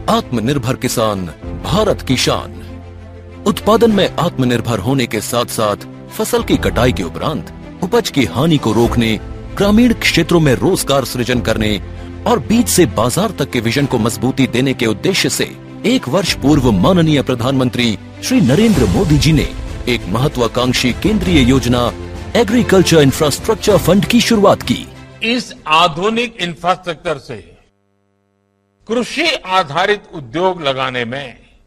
आत्मनिर्भर किसान भारत की शान उत्पादन में आत्मनिर्भर होने के साथ साथ फसल की कटाई के उपरांत उपज की हानि को रोकने ग्रामीण क्षेत्रों में रोजगार सृजन करने और बीज से बाजार तक के विजन को मजबूती देने के उद्देश्य से एक वर्ष पूर्व माननीय प्रधानमंत्री श्री नरेंद्र मोदी जी ने एक महत्वाकांक्षी केंद्रीय योजना एग्रीकल्चर इंफ्रास्ट्रक्चर फंड की शुरुआत की इस आधुनिक इंफ्रास्ट्रक्चर से कृषि आधारित उद्योग लगाने में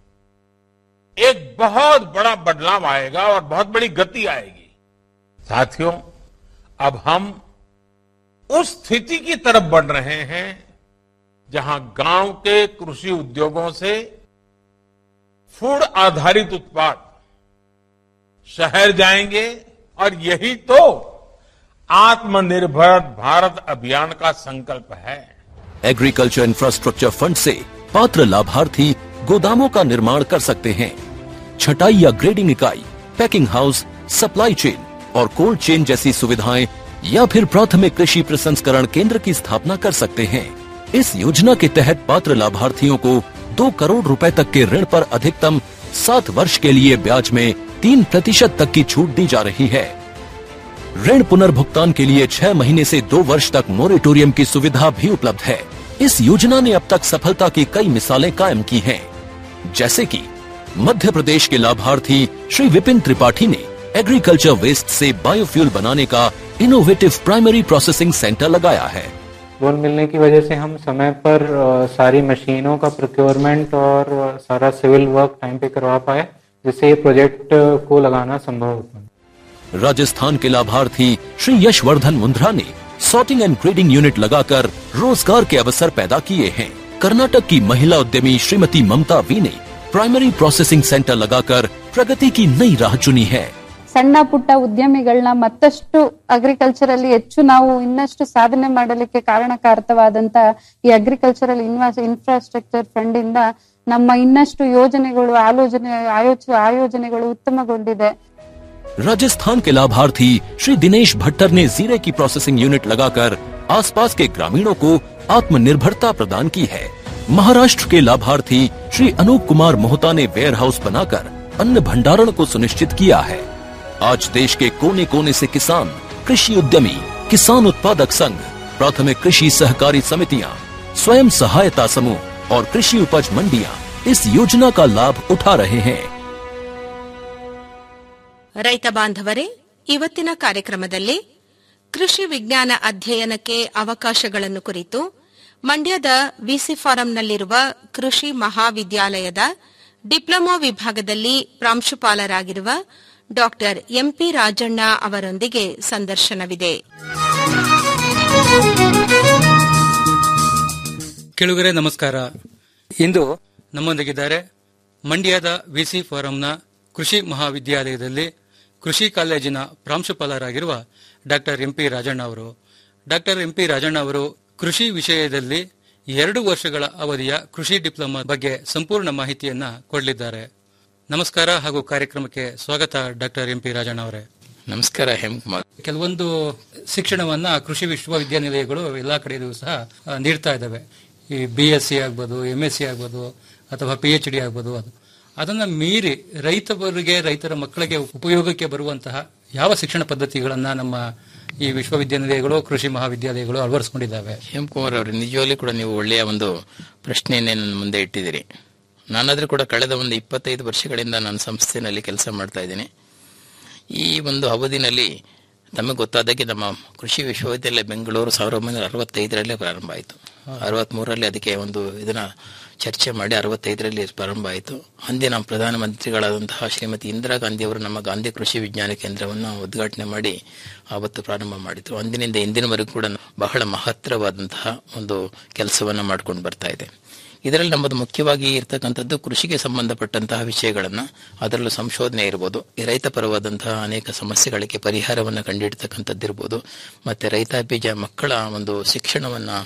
एक बहुत बड़ा बदलाव आएगा और बहुत बड़ी गति आएगी साथियों अब हम उस स्थिति की तरफ बढ़ रहे हैं जहां गांव के कृषि उद्योगों से फूड आधारित उत्पाद शहर जाएंगे और यही तो आत्मनिर्भर भारत अभियान का संकल्प है एग्रीकल्चर इंफ्रास्ट्रक्चर फंड से पात्र लाभार्थी गोदामों का निर्माण कर सकते हैं छटाई या ग्रेडिंग इकाई पैकिंग हाउस सप्लाई चेन और कोल्ड चेन जैसी सुविधाएं या फिर प्राथमिक कृषि प्रसंस्करण केंद्र की स्थापना कर सकते हैं इस योजना के तहत पात्र लाभार्थियों को दो करोड़ रुपए तक के ऋण पर अधिकतम सात वर्ष के लिए ब्याज में तीन प्रतिशत तक की छूट दी जा रही है ऋण पुनर्भुगतान के लिए छह महीने से दो वर्ष तक मोरेटोरियम की सुविधा भी उपलब्ध है इस योजना ने अब तक सफलता की कई मिसालें कायम की हैं, जैसे कि मध्य प्रदेश के लाभार्थी श्री विपिन त्रिपाठी ने एग्रीकल्चर वेस्ट से बायोफ्यूल बनाने का इनोवेटिव प्राइमरी प्रोसेसिंग सेंटर लगाया है लोन मिलने की वजह से हम समय पर अ, सारी मशीनों का प्रोक्योरमेंट और अ, सारा सिविल वर्क टाइम पे करवा पाए जिससे ये प्रोजेक्ट अ, को लगाना संभव हो पाए राजस्थान के लाभार्थी श्री यशवर्धन मुंद्रा ने सॉर्टिंग एंड ग्रेडिंग यूनिट लगाकर रोजगार के अवसर पैदा किए हैं कर्नाटक की महिला उद्यमी श्रीमती ममता वी ने प्राइमरी प्रोसेसिंग सेंटर लगाकर प्रगति की नई राह चुनी है ಸಣ್ಣ ಪುಟ್ಟ ಉದ್ಯಮಿಗಳನ್ನ ಮತ್ತಷ್ಟು ಅಗ್ರಿಕಲ್ಚರ್ ಅಲ್ಲಿ ಹೆಚ್ಚು ನಾವು ಇನ್ನಷ್ಟು ಸಾಧನೆ ಮಾಡಲಿಕ್ಕೆ ಕಾರಣಕಾರಕವಾದಂತ ಈ ಅಗ್ರಿಕಲ್ಚರಲ್ ಇನ್ವಾಸ್ ಇನ್ಫ್ರಾಸ್ಟ್ರಕ್ಚರ್ ಫಂಡ್ ಇಂದ ನಮ್ಮ ಇನ್ನಷ್ಟು ಯೋಜನೆಗಳು ಆಲೋಚನೆ ಆಯೋಚ ಆಯೋಜನೆಗಳು ಉತ್ತಮಗೊಂಡಿದೆ राजस्थान के लाभार्थी श्री दिनेश भट्टर ने जीरे की प्रोसेसिंग यूनिट लगाकर आसपास के ग्रामीणों को आत्मनिर्भरता प्रदान की है महाराष्ट्र के लाभार्थी श्री अनूप कुमार मोहता ने वेयर हाउस बनाकर अन्न भंडारण को सुनिश्चित किया है आज देश के कोने कोने से किसान कृषि उद्यमी किसान उत्पादक संघ प्राथमिक कृषि सहकारी समितियां स्वयं सहायता समूह और कृषि उपज मंडियां इस योजना का लाभ उठा रहे हैं ರೈತ ಬಾಂಧವರೇ ಇವತ್ತಿನ ಕಾರ್ಯಕ್ರಮದಲ್ಲಿ ಕೃಷಿ ವಿಜ್ಞಾನ ಅಧ್ಯಯನಕ್ಕೆ ಅವಕಾಶಗಳನ್ನು ಕುರಿತು ಮಂಡ್ಯದ ವಿಸಿ ಫಾರಂನಲ್ಲಿರುವ ಕೃಷಿ ಮಹಾವಿದ್ಯಾಲಯದ ಡಿಪ್ಲೊಮಾ ವಿಭಾಗದಲ್ಲಿ ಪ್ರಾಂಶುಪಾಲರಾಗಿರುವ ಡಾ ಎಂಪಿ ರಾಜಣ್ಣ ಅವರೊಂದಿಗೆ ಸಂದರ್ಶನವಿದೆ ಕೆಳಗರೆ ನಮಸ್ಕಾರ ಇಂದು ನಮ್ಮೊಂದಿಗಿದ್ದಾರೆ ಮಂಡ್ಯದ ವಿಸಿ ಫೋರಂನ ಕೃಷಿ ಮಹಾವಿದ್ಯಾಲಯದಲ್ಲಿ ಕೃಷಿ ಕಾಲೇಜಿನ ಪ್ರಾಂಶುಪಾಲರಾಗಿರುವ ಡಾಕ್ಟರ್ ಎಂಪಿ ರಾಜಣ್ಣ ಅವರು ಡಾಕ್ಟರ್ ಎಂಪಿ ರಾಜಣ್ಣ ಅವರು ಕೃಷಿ ವಿಷಯದಲ್ಲಿ ಎರಡು ವರ್ಷಗಳ ಅವಧಿಯ ಕೃಷಿ ಡಿಪ್ಲೊಮಾ ಬಗ್ಗೆ ಸಂಪೂರ್ಣ ಮಾಹಿತಿಯನ್ನ ಕೊಡಲಿದ್ದಾರೆ ನಮಸ್ಕಾರ ಹಾಗೂ ಕಾರ್ಯಕ್ರಮಕ್ಕೆ ಸ್ವಾಗತ ಡಾಕ್ಟರ್ ಎಂಪಿ ರಾಜಣ್ಣ ಅವರೇ ನಮಸ್ಕಾರ ಹೇಮಕುಮಾರ್ ಕೆಲವೊಂದು ಶಿಕ್ಷಣವನ್ನ ಕೃಷಿ ವಿಶ್ವವಿದ್ಯಾನಿಲಯಗಳು ಎಲ್ಲಾ ಕಡೆಯೂ ಸಹ ಆ, ನೀಡ್ತಾ ಇದ್ದಾವೆ ಈ ಬಿ ಎಸ್ ಸಿ ಆಗ್ಬೋದು ಎಂ ಎಸ್ ಸಿ ಆಗ್ಬೋದು ಅಥವಾ ಪಿ ಎಚ್ ಡಿ ಆಗ್ಬೋದು ಅದು ಅದನ್ನ ಮೀರಿ ರೈತರಿಗೆ ರೈತರ ಮಕ್ಕಳಿಗೆ ಉಪಯೋಗಕ್ಕೆ ಬರುವಂತಹ ಯಾವ ಶಿಕ್ಷಣ ಪದ್ಧತಿಗಳನ್ನ ನಮ್ಮ ಈ ವಿಶ್ವವಿದ್ಯಾನಿಲಯಗಳು ಕೃಷಿ ಮಹಾವಿದ್ಯಾಲಯಗಳು ಅಳವಡಿಸಿಕೊಂಡಿದ್ದಾವೆ ಹೇಮಕುಮಾರ್ ಅವರು ನಿಜವಾಗ್ಲೂ ಕೂಡ ನೀವು ಒಳ್ಳೆಯ ಒಂದು ಪ್ರಶ್ನೆಯನ್ನೇ ನನ್ನ ಮುಂದೆ ಇಟ್ಟಿದ್ದೀರಿ ನಾನಾದ್ರೂ ಕೂಡ ಕಳೆದ ಒಂದು ಇಪ್ಪತ್ತೈದು ವರ್ಷಗಳಿಂದ ನಾನು ಸಂಸ್ಥೆಯಲ್ಲಿ ಕೆಲಸ ಮಾಡ್ತಾ ಇದ್ದೀನಿ ಈ ಒಂದು ಅವಧಿನಲ್ಲಿ ತಮಗೆ ಗೊತ್ತಾದಾಗೆ ನಮ್ಮ ಕೃಷಿ ವಿಶ್ವವಿದ್ಯಾಲಯ ಬೆಂಗಳೂರು ಸಾವಿರದ ಒಂಬೈನೂರ ಅರವತ್ತೈದರಲ್ಲೇ ಪ್ರಾರಂಭ ಆಯಿತು ಅರವತ್ಮೂರರಲ್ಲಿ ಅದಕ್ಕೆ ಒಂದು ಇದನ್ನ ಚರ್ಚೆ ಮಾಡಿ ಅರವತ್ತೈದರಲ್ಲಿ ಪ್ರಾರಂಭ ಆಯಿತು ಅಂದಿನ ಪ್ರಧಾನಮಂತ್ರಿಗಳಾದಂತಹ ಶ್ರೀಮತಿ ಇಂದಿರಾ ಗಾಂಧಿ ಅವರು ನಮ್ಮ ಗಾಂಧಿ ಕೃಷಿ ವಿಜ್ಞಾನ ಕೇಂದ್ರವನ್ನು ಉದ್ಘಾಟನೆ ಮಾಡಿ ಆವತ್ತು ಪ್ರಾರಂಭ ಮಾಡಿದ್ರು ಅಂದಿನಿಂದ ಇಂದಿನವರೆಗೂ ಕೂಡ ಬಹಳ ಮಹತ್ತರವಾದಂತಹ ಒಂದು ಕೆಲಸವನ್ನ ಮಾಡ್ಕೊಂಡು ಬರ್ತಾ ಇದೆ ಇದರಲ್ಲಿ ನಮ್ಮದು ಮುಖ್ಯವಾಗಿ ಇರತಕ್ಕಂಥದ್ದು ಕೃಷಿಗೆ ಸಂಬಂಧಪಟ್ಟಂತಹ ವಿಷಯಗಳನ್ನ ಅದರಲ್ಲೂ ಸಂಶೋಧನೆ ಇರ್ಬೋದು ಈ ರೈತ ಪರವಾದಂತಹ ಅನೇಕ ಸಮಸ್ಯೆಗಳಿಗೆ ಪರಿಹಾರವನ್ನು ಕಂಡುಹಿಡ್ತಕ್ಕಂಥದ್ದಿರ್ಬೋದು ಮತ್ತೆ ರೈತಾಪಿ ಜ ಮಕ್ಕಳ ಒಂದು ಶಿಕ್ಷಣವನ್ನ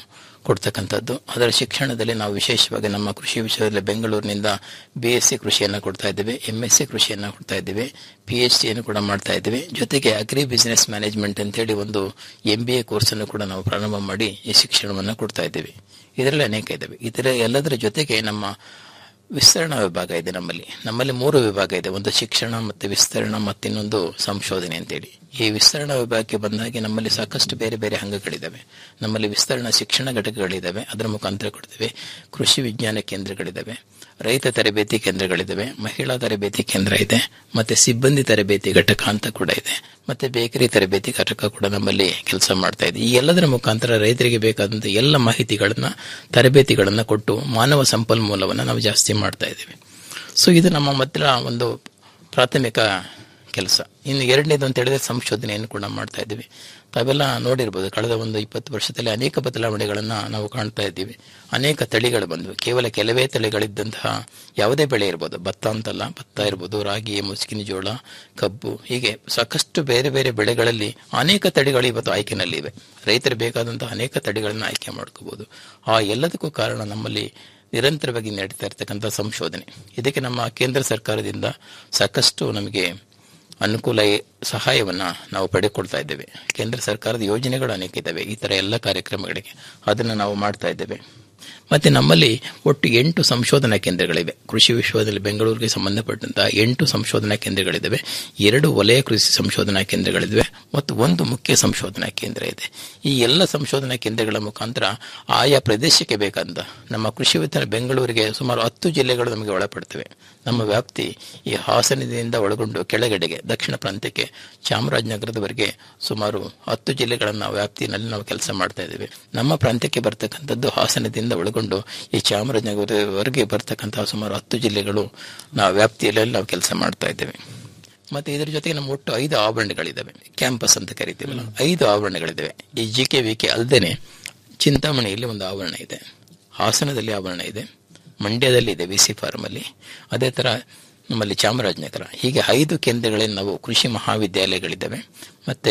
ಕೊಡ್ತಕ್ಕಂಥದ್ದು ಅದರ ಶಿಕ್ಷಣದಲ್ಲಿ ನಾವು ವಿಶೇಷವಾಗಿ ನಮ್ಮ ಕೃಷಿ ವಿಶ್ವವಿದ್ಯಾಲಯ ಬೆಂಗಳೂರಿನಿಂದ ಬಿ ಎಸ್ ಸಿ ಕೃಷಿಯನ್ನು ಕೊಡ್ತಾ ಇದ್ದೇವೆ ಎಂ ಎಸ್ ಸಿ ಕೃಷಿಯನ್ನು ಕೊಡ್ತಾ ಇದ್ದೇವೆ ಪಿ ಎಚ್ ಡಿಯನ್ನು ಕೂಡ ಮಾಡ್ತಾ ಇದ್ದೇವೆ ಜೊತೆಗೆ ಅಗ್ರಿ ಬಿಸಿನೆಸ್ ಮ್ಯಾನೇಜ್ಮೆಂಟ್ ಅಂತೇಳಿ ಒಂದು ಎಂ ಬಿ ಎ ಕೋರ್ಸನ್ನು ಕೂಡ ನಾವು ಪ್ರಾರಂಭ ಮಾಡಿ ಈ ಶಿಕ್ಷಣವನ್ನು ಕೊಡ್ತಾ ಇದ್ದೇವೆ ಇದರಲ್ಲಿ ಅನೇಕ ಇದ್ದಾವೆ ಇದರ ಎಲ್ಲದರ ಜೊತೆಗೆ ನಮ್ಮ ವಿಸ್ತರಣಾ ವಿಭಾಗ ಇದೆ ನಮ್ಮಲ್ಲಿ ನಮ್ಮಲ್ಲಿ ಮೂರು ವಿಭಾಗ ಇದೆ ಒಂದು ಶಿಕ್ಷಣ ಮತ್ತೆ ವಿಸ್ತರಣಾ ಮತ್ತಿನ್ನೊಂದು ಸಂಶೋಧನೆ ಅಂತೇಳಿ ಈ ವಿಸ್ತರಣಾ ವಿಭಾಗಕ್ಕೆ ಬಂದಾಗೆ ನಮ್ಮಲ್ಲಿ ಸಾಕಷ್ಟು ಬೇರೆ ಬೇರೆ ಅಂಗಗಳಿದ್ದಾವೆ ನಮ್ಮಲ್ಲಿ ವಿಸ್ತರಣಾ ಶಿಕ್ಷಣ ಘಟಕಗಳಿದ್ದಾವೆ ಅದರ ಮುಖಾಂತರ ಕೊಡ್ತೇವೆ ಕೃಷಿ ವಿಜ್ಞಾನ ಕೇಂದ್ರಗಳಿದ್ದಾವೆ ರೈತ ತರಬೇತಿ ಕೇಂದ್ರಗಳಿದ್ದಾವೆ ಮಹಿಳಾ ತರಬೇತಿ ಕೇಂದ್ರ ಇದೆ ಮತ್ತೆ ಸಿಬ್ಬಂದಿ ತರಬೇತಿ ಘಟಕ ಅಂತ ಕೂಡ ಇದೆ ಮತ್ತೆ ಬೇಕರಿ ತರಬೇತಿ ಘಟಕ ಕೂಡ ನಮ್ಮಲ್ಲಿ ಕೆಲಸ ಮಾಡ್ತಾ ಇದೆ ಈ ಎಲ್ಲದರ ಮುಖಾಂತರ ರೈತರಿಗೆ ಬೇಕಾದಂತ ಎಲ್ಲ ಮಾಹಿತಿಗಳನ್ನ ತರಬೇತಿಗಳನ್ನ ಕೊಟ್ಟು ಮಾನವ ಸಂಪನ್ಮೂಲವನ್ನು ನಾವು ಜಾಸ್ತಿ ಮಾಡ್ತಾ ಇದ್ದೇವೆ ಸೊ ಇದು ನಮ್ಮ ಮಾತ್ರ ಒಂದು ಪ್ರಾಥಮಿಕ ಕೆಲಸ ಇನ್ನು ಎರಡನೇದು ಅಂತ ಹೇಳಿದ್ರೆ ಸಂಶೋಧನೆಯನ್ನು ಕೂಡ ಮಾಡ್ತಾ ಇದ್ದೀವಿ ತಾವೆಲ್ಲ ನೋಡಿರ್ಬೋದು ಕಳೆದ ಒಂದು ಇಪ್ಪತ್ತು ವರ್ಷದಲ್ಲಿ ಅನೇಕ ಬದಲಾವಣೆಗಳನ್ನು ನಾವು ಕಾಣ್ತಾ ಇದ್ದೀವಿ ಅನೇಕ ತಳಿಗಳು ಬಂದವು ಕೇವಲ ಕೆಲವೇ ತಳಿಗಳಿದ್ದಂತಹ ಯಾವುದೇ ಬೆಳೆ ಇರ್ಬೋದು ಭತ್ತ ಅಂತಲ್ಲ ಭತ್ತ ಇರ್ಬೋದು ರಾಗಿ ಮುಸ್ಕಿನ ಜೋಳ ಕಬ್ಬು ಹೀಗೆ ಸಾಕಷ್ಟು ಬೇರೆ ಬೇರೆ ಬೆಳೆಗಳಲ್ಲಿ ಅನೇಕ ತಳಿಗಳು ಇವತ್ತು ಆಯ್ಕೆನಲ್ಲಿ ಇವೆ ರೈತರು ಬೇಕಾದಂತಹ ಅನೇಕ ತಳಿಗಳನ್ನು ಆಯ್ಕೆ ಮಾಡ್ಕೋಬಹುದು ಆ ಎಲ್ಲದಕ್ಕೂ ಕಾರಣ ನಮ್ಮಲ್ಲಿ ನಿರಂತರವಾಗಿ ನಡೀತಾ ಇರತಕ್ಕಂಥ ಸಂಶೋಧನೆ ಇದಕ್ಕೆ ನಮ್ಮ ಕೇಂದ್ರ ಸರ್ಕಾರದಿಂದ ಸಾಕಷ್ಟು ನಮಗೆ ಅನುಕೂಲ ಸಹಾಯವನ್ನ ನಾವು ಪಡೆದುಕೊಳ್ತಾ ಇದ್ದೇವೆ ಕೇಂದ್ರ ಸರ್ಕಾರದ ಯೋಜನೆಗಳು ಅನೇಕ ಇದ್ದಾವೆ ಈ ತರ ಎಲ್ಲ ಕಾರ್ಯಕ್ರಮಗಳಿಗೆ ಅದನ್ನು ನಾವು ಮಾಡ್ತಾ ಇದ್ದೇವೆ ಮತ್ತೆ ನಮ್ಮಲ್ಲಿ ಒಟ್ಟು ಎಂಟು ಸಂಶೋಧನಾ ಕೇಂದ್ರಗಳಿವೆ ಕೃಷಿ ವಿಶ್ವವಿದ್ಯಾಲಯ ಬೆಂಗಳೂರಿಗೆ ಸಂಬಂಧಪಟ್ಟಂತಹ ಎಂಟು ಸಂಶೋಧನಾ ಕೇಂದ್ರಗಳಿದ್ದಾವೆ ಎರಡು ವಲಯ ಕೃಷಿ ಸಂಶೋಧನಾ ಕೇಂದ್ರಗಳಿವೆ ಮತ್ತು ಒಂದು ಮುಖ್ಯ ಸಂಶೋಧನಾ ಕೇಂದ್ರ ಇದೆ ಈ ಎಲ್ಲ ಸಂಶೋಧನಾ ಕೇಂದ್ರಗಳ ಮುಖಾಂತರ ಆಯಾ ಪ್ರದೇಶಕ್ಕೆ ಬೇಕಾದ ನಮ್ಮ ಕೃಷಿ ವಿಜ್ಞಾನ ಬೆಂಗಳೂರಿಗೆ ಸುಮಾರು ಹತ್ತು ಜಿಲ್ಲೆಗಳು ನಮಗೆ ಒಳಪಡ್ತವೆ ನಮ್ಮ ವ್ಯಾಪ್ತಿ ಈ ಹಾಸನದಿಂದ ಒಳಗೊಂಡು ಕೆಳಗಡೆಗೆ ದಕ್ಷಿಣ ಪ್ರಾಂತ್ಯಕ್ಕೆ ಚಾಮರಾಜನಗರದವರೆಗೆ ಸುಮಾರು ಹತ್ತು ಜಿಲ್ಲೆಗಳನ್ನ ವ್ಯಾಪ್ತಿಯಲ್ಲಿ ನಾವು ಕೆಲಸ ಮಾಡ್ತಾ ಇದ್ದೇವೆ ನಮ್ಮ ಪ್ರಾಂತ್ಯಕ್ಕೆ ಬರ್ತಕ್ಕಂಥದ್ದು ಹಾಸನದಿಂದ ಒಳಗೊಂಡು ಈ ಚಾಮರಾಜನಗರವರೆಗೆ ಬರ್ತಕ್ಕಂತಹ ಸುಮಾರು ಹತ್ತು ಜಿಲ್ಲೆಗಳು ನಾವು ವ್ಯಾಪ್ತಿಯಲ್ಲಿ ನಾವು ಕೆಲಸ ಮಾಡ್ತಾ ಇದ್ದೇವೆ ಮತ್ತೆ ಇದರ ಜೊತೆಗೆ ನಮ್ಮ ಒಟ್ಟು ಐದು ಆವರಣಗಳಿದ್ದಾವೆ ಕ್ಯಾಂಪಸ್ ಅಂತ ಕರಿತೀವಲ್ಲ ಐದು ಆವರಣಗಳಿದ್ದಾವೆ ಈ ಜಿ ಕೆ ವಿ ಕೆ ಅಲ್ಲದೆ ಚಿಂತಾಮಣಿಯಲ್ಲಿ ಒಂದು ಆವರಣ ಇದೆ ಹಾಸನದಲ್ಲಿ ಆವರಣ ಇದೆ ಮಂಡ್ಯದಲ್ಲಿ ಇದೆ ವಿ ಸಿ ಫಾರ್ಮ್ ಅಲ್ಲಿ ಅದೇ ತರ ನಮ್ಮಲ್ಲಿ ಚಾಮರಾಜನಗರ ಹೀಗೆ ಐದು ಕೇಂದ್ರಗಳಲ್ಲಿ ನಾವು ಕೃಷಿ ಮಹಾವಿದ್ಯಾಲಯಗಳಿದ್ದಾವೆ ಮತ್ತೆ